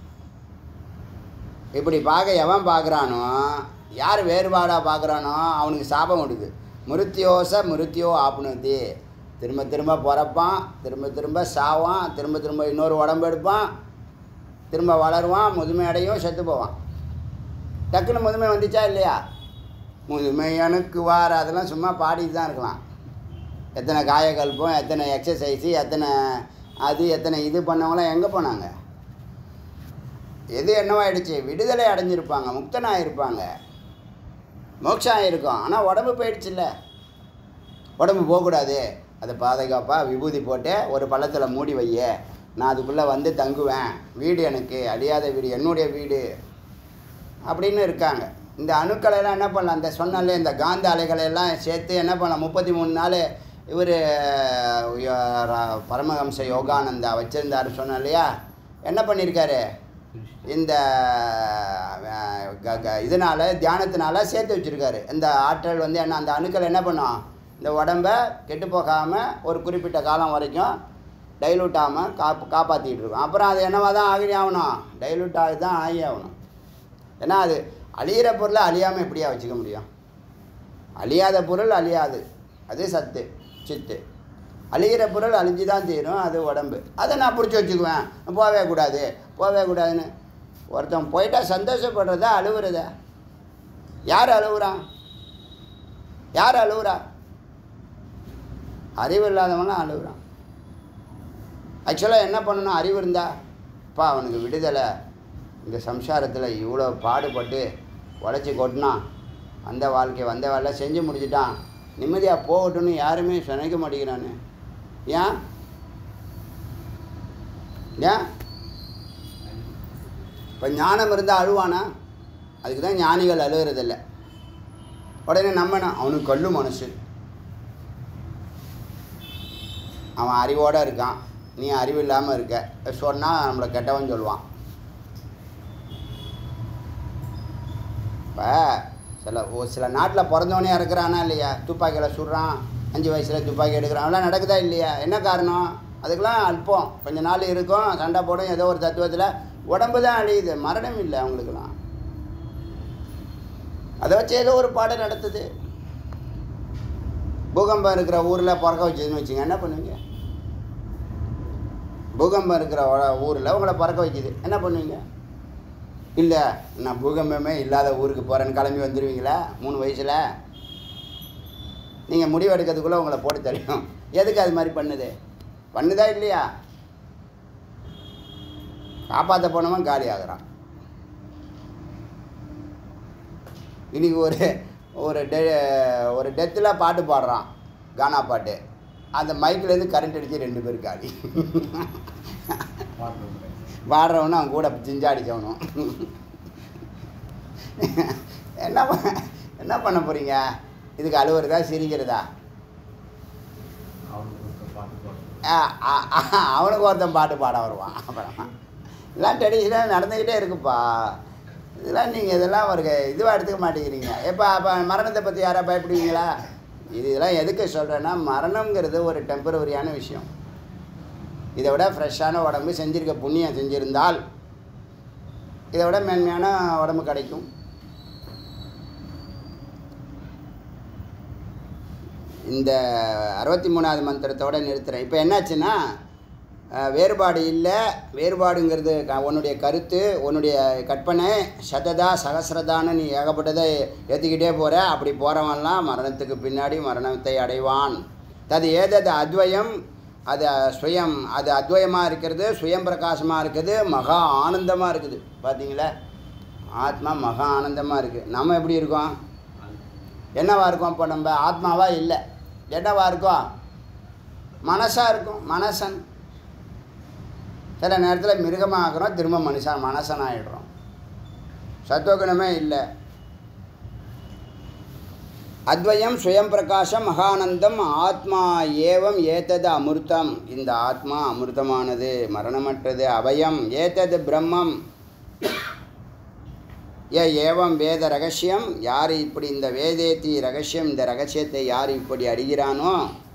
இப்படி பார்க்க எவன் பார்க்குறானோ யார் வேறுபாடாக பார்க்குறானோ அவனுக்கு சாபம் விடுது மிருத்தியோச மிருத்தியோ ஆப்னுதி திரும்ப திரும்ப பிறப்பான் திரும்ப திரும்ப சாவான் திரும்ப திரும்ப இன்னொரு உடம்பு எடுப்பான் திரும்ப வளருவான் முதுமை அடையும் செத்து போவான் டக்குன்னு முதுமை வந்துச்சா இல்லையா முதுமை எனக்கு வார அதெல்லாம் சும்மா பாடிட்டு தான் இருக்கலாம் எத்தனை காயக்கல்பம் எத்தனை எக்ஸசைஸு எத்தனை அது எத்தனை இது பண்ணவங்களாம் எங்கே போனாங்க எது என்னவாயிடுச்சு விடுதலை அடைஞ்சிருப்பாங்க முக்தனாக இருப்பாங்க மோட்சம் ஆகிருக்கும் ஆனால் உடம்பு போயிடுச்சுல்ல உடம்பு போகக்கூடாது அதை பாதுகாப்பாக விபூதி போட்டு ஒரு பள்ளத்தில் மூடி வைய நான் அதுக்குள்ளே வந்து தங்குவேன் வீடு எனக்கு அழியாத வீடு என்னுடைய வீடு அப்படின்னு இருக்காங்க இந்த அணுக்களை எல்லாம் என்ன பண்ணலாம் இந்த சொன்னாலே இந்த காந்த அலைகளை எல்லாம் சேர்த்து என்ன பண்ணலாம் முப்பத்தி மூணு நாள் இவர் பரமஹம்ச யோகானந்தா வச்சுருந்தாரு சொன்னேன் இல்லையா என்ன பண்ணியிருக்காரு இந்த அஹ், க- க- இதனால தியானத்தினால சேர்த்து வச்சுருக்காரு இந்த ஆற்றல் வந்து என்ன அந்த அணுக்கள் என்ன பண்ணும் இந்த உடம்ப கெட்டு போகாமல் ஒரு குறிப்பிட்ட காலம் வரைக்கும் டைலூட் ஆகாமல் காப்பு காப்பாற்றிட்டு இருக்கும் அப்புறம் அது என்னவா தான் ஆகி ஆகணும் டைலூட் ஆகி தான் ஆகி ஆகணும் ஏன்னா அது அழியிற பொருளை அழியாமல் எப்படியா வச்சுக்க முடியும் அழியாத பொருள் அழியாது அது சத்து சித்து அழிகிற பொருள் அழிஞ்சு தான் தீரும் அது உடம்பு அதை நான் பிடிச்சி வச்சுக்குவேன் போகவே கூடாது போகவே கூடாதுன்னு ஒருத்தன் போயிட்டா சந்தோஷப்படுறதா அழுவுறதா யார் அழுவுறான் யார் அழுவுறா அறிவு இல்லாதவன்லாம் அழுகுறான் ஆக்சுவலாக என்ன பண்ணணும் அறிவு இருந்தா அப்பா அவனுக்கு விடுதலை இந்த சம்சாரத்தில் இவ்வளோ பாடுபட்டு உழைச்சி கொட்டினான் அந்த வாழ்க்கை வந்த வேலை செஞ்சு முடிச்சிட்டான் நிம்மதியாக போகட்டும்னு யாருமே நினைக்க மாட்டேங்கிறானு ஏன் ஏன் இப்போ ஞானம் இருந்தால் அழுவானா அதுக்கு தான் ஞானிகள் அழுகிறதில்ல உடனே நம்பணும் அவனுக்கு கல்லு மனசு அவன் அறிவோடு இருக்கான் நீ அறிவு இல்லாமல் இருக்க சொன்னால் நம்மளை கெட்டவன் சொல்லுவான் இப்போ சில ஒரு சில நாட்டில் பிறந்தவனே இறக்குறானா இல்லையா துப்பாக்கியில் சுடுறான் அஞ்சு வயசில் துப்பாக்கி எடுக்கிறான் அதெல்லாம் நடக்குதா இல்லையா என்ன காரணம் அதுக்கெல்லாம் அல்பம் கொஞ்ச நாள் இருக்கும் சண்டை போடும் ஏதோ ஒரு தத்துவத்தில் உடம்பு தான் அழியுது மரணம் இல்லை அவங்களுக்கெல்லாம் அதை வச்சு ஏதோ ஒரு பாடம் நடத்துது பூகம்பம் இருக்கிற ஊரில் பிறக்க வச்சதுன்னு வச்சுங்க என்ன பண்ணுவீங்க பூகம்பம் இருக்கிற ஊரில் உங்களை பறக்க வைக்குது என்ன பண்ணுவீங்க இல்லை நான் பூகம்பமே இல்லாத ஊருக்கு போகிறேன்னு கிளம்பி வந்துடுவீங்களா மூணு வயசில் நீங்கள் முடிவு எடுக்கிறதுக்குள்ளே உங்களை போட்டு தெரியும் எதுக்கு அது மாதிரி பண்ணுது பண்ணுதா இல்லையா காப்பாற்ற போனவன் காலி ஆகுறான் இன்னைக்கு ஒரு ஒரு டெ ஒரு டெத்தில் பாட்டு பாடுறான் கானா பாட்டு அந்த மைக்லேருந்து கரண்ட் அடித்து ரெண்டு பேர் காலி பாடுறவனும் அவன் கூட ஜிஞ்சாடிச்சவனும் என்ன ப- என்ன பண்ண போகிறீங்க இதுக்கு அழுவுறதா சிரிக்கிறதா ஆ, ஆ, ஆ, அவனுக்கு ஒருத்தன் பாட்டு பாட வருவான் அப்புறம் இதெல்லாம் ட்ரெடிஷ்னலாக நடந்துக்கிட்டே இருக்குப்பா இதெல்லாம் நீங்கள் இதெல்லாம் ஒரு இதுவாக எடுத்துக்க மாட்டேங்கிறீங்க எப்போ அப்போ மரணத்தை பற்றி யாராவது பயப்படுவீங்களா இது இதெல்லாம் எதுக்கு சொல்கிறேன்னா மரணம்ங்கிறது ஒரு டெம்பரவரியான விஷயம் இதை விட ஃப்ரெஷ்ஷான உடம்பு செஞ்சிருக்க புண்ணியம் செஞ்சிருந்தால் இதை விட மேன்மையான உடம்பு கிடைக்கும் இந்த அறுபத்தி மூணாவது மந்திரத்தோட நிறுத்துகிறேன் இப்போ என்னாச்சுன்னா அஹ், வேறுபாடு இல்லை வேறுபாடுங்கிறது க- உன்னுடைய கருத்து உன்னுடைய கற்பனை சததா சகசிரதான்னு நீ ஏகப்பட்டதை ஏற்றிக்கிட்டே போகிற அப்படி போகிறவன்லாம் மரணத்துக்கு பின்னாடி மரணத்தை அடைவான் தது ஏதது அத்வயம் அது சுயம் அது அத்வயமாக இருக்கிறது சுயம் பிரகாசமாக இருக்குது மகா ஆனந்தமாக இருக்குது பார்த்தீங்களா ஆத்மா மகா ஆனந்தமாக இருக்குது நம்ம எப்படி இருக்கோம் என்னவா இருக்கோம் இப்போ நம்ம ஆத்மாவா இல்லை என்னவா இருக்கோம் மனசாக இருக்கும் மனசன் சில நேரத்தில் மிருகமாகிறோம் திரும்ப மனுஷன் மனசன் ஆகிடுறோம் சத்துவகுணமே இல்லை அத்வயம் சுயம் பிரகாசம் மகானந்தம் ஆத்மா ஏவம் ஏத்தது அமிர்தம் இந்த ஆத்மா அமிர்தமானது மரணமற்றது அபயம் ஏத்தது பிரம்மம் ஏ ஏவம் வேத ரகசியம் யார் இப்படி இந்த வேதேத்தி ரகசியம் இந்த ரகசியத்தை யார் இப்படி அறிகிறானோ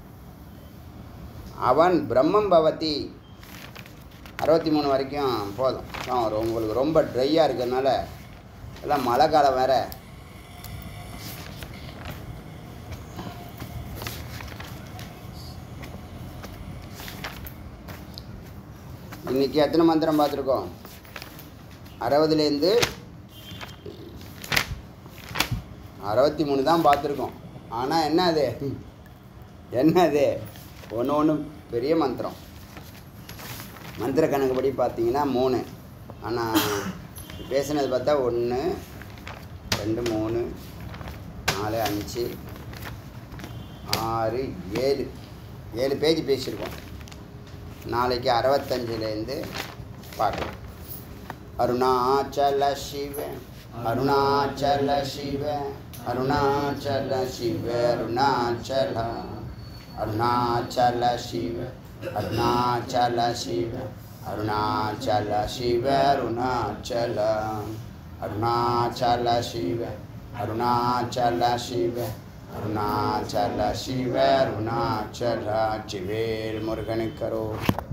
அவன் பிரம்மம் பவதி அறுபத்தி மூணு வரைக்கும் போதும் ஆ, ஒரு- உங்களுக்கு ரொம்ப ட்ரையாக இருக்கிறதுனால எல்லாம் மழை காலம் வேற இன்னைக்கு எத்தனை மந்திரம் பார்த்துருக்கோம் அறுபதுலேருந்து அறுபத்தி மூணு தான் பார்த்துருக்கோம் ஆனால் என்ன அது என்ன அது ஒன்று ஒன்று பெரிய மந்திரம் மந்திர கணக்குப்படி பார்த்தீங்கன்னா மூணு ஆனால் பேசுனது பார்த்தா ஒன்று ரெண்டு மூணு நாலு அஞ்சு ஆறு ஏழு ஏழு பேஜ் பேசியிருக்கோம் நாளைக்கு அறுபத்தஞ்சிலேருந்து பார்க்கலாம் அருணாச்சல சிவ அருணாச்சல சிவ அருணாச்சல சிவ அருணாச்சல அருணாச்சல சிவ அருணாச்சல சிவ அருணாச்சல சிவ அருணாச்சல அருணாச்சல சிவ அருணாச்சல சிவ அருணாச்சல சிவ அருணாச்சல சிவேல் முருகனுக்கரோ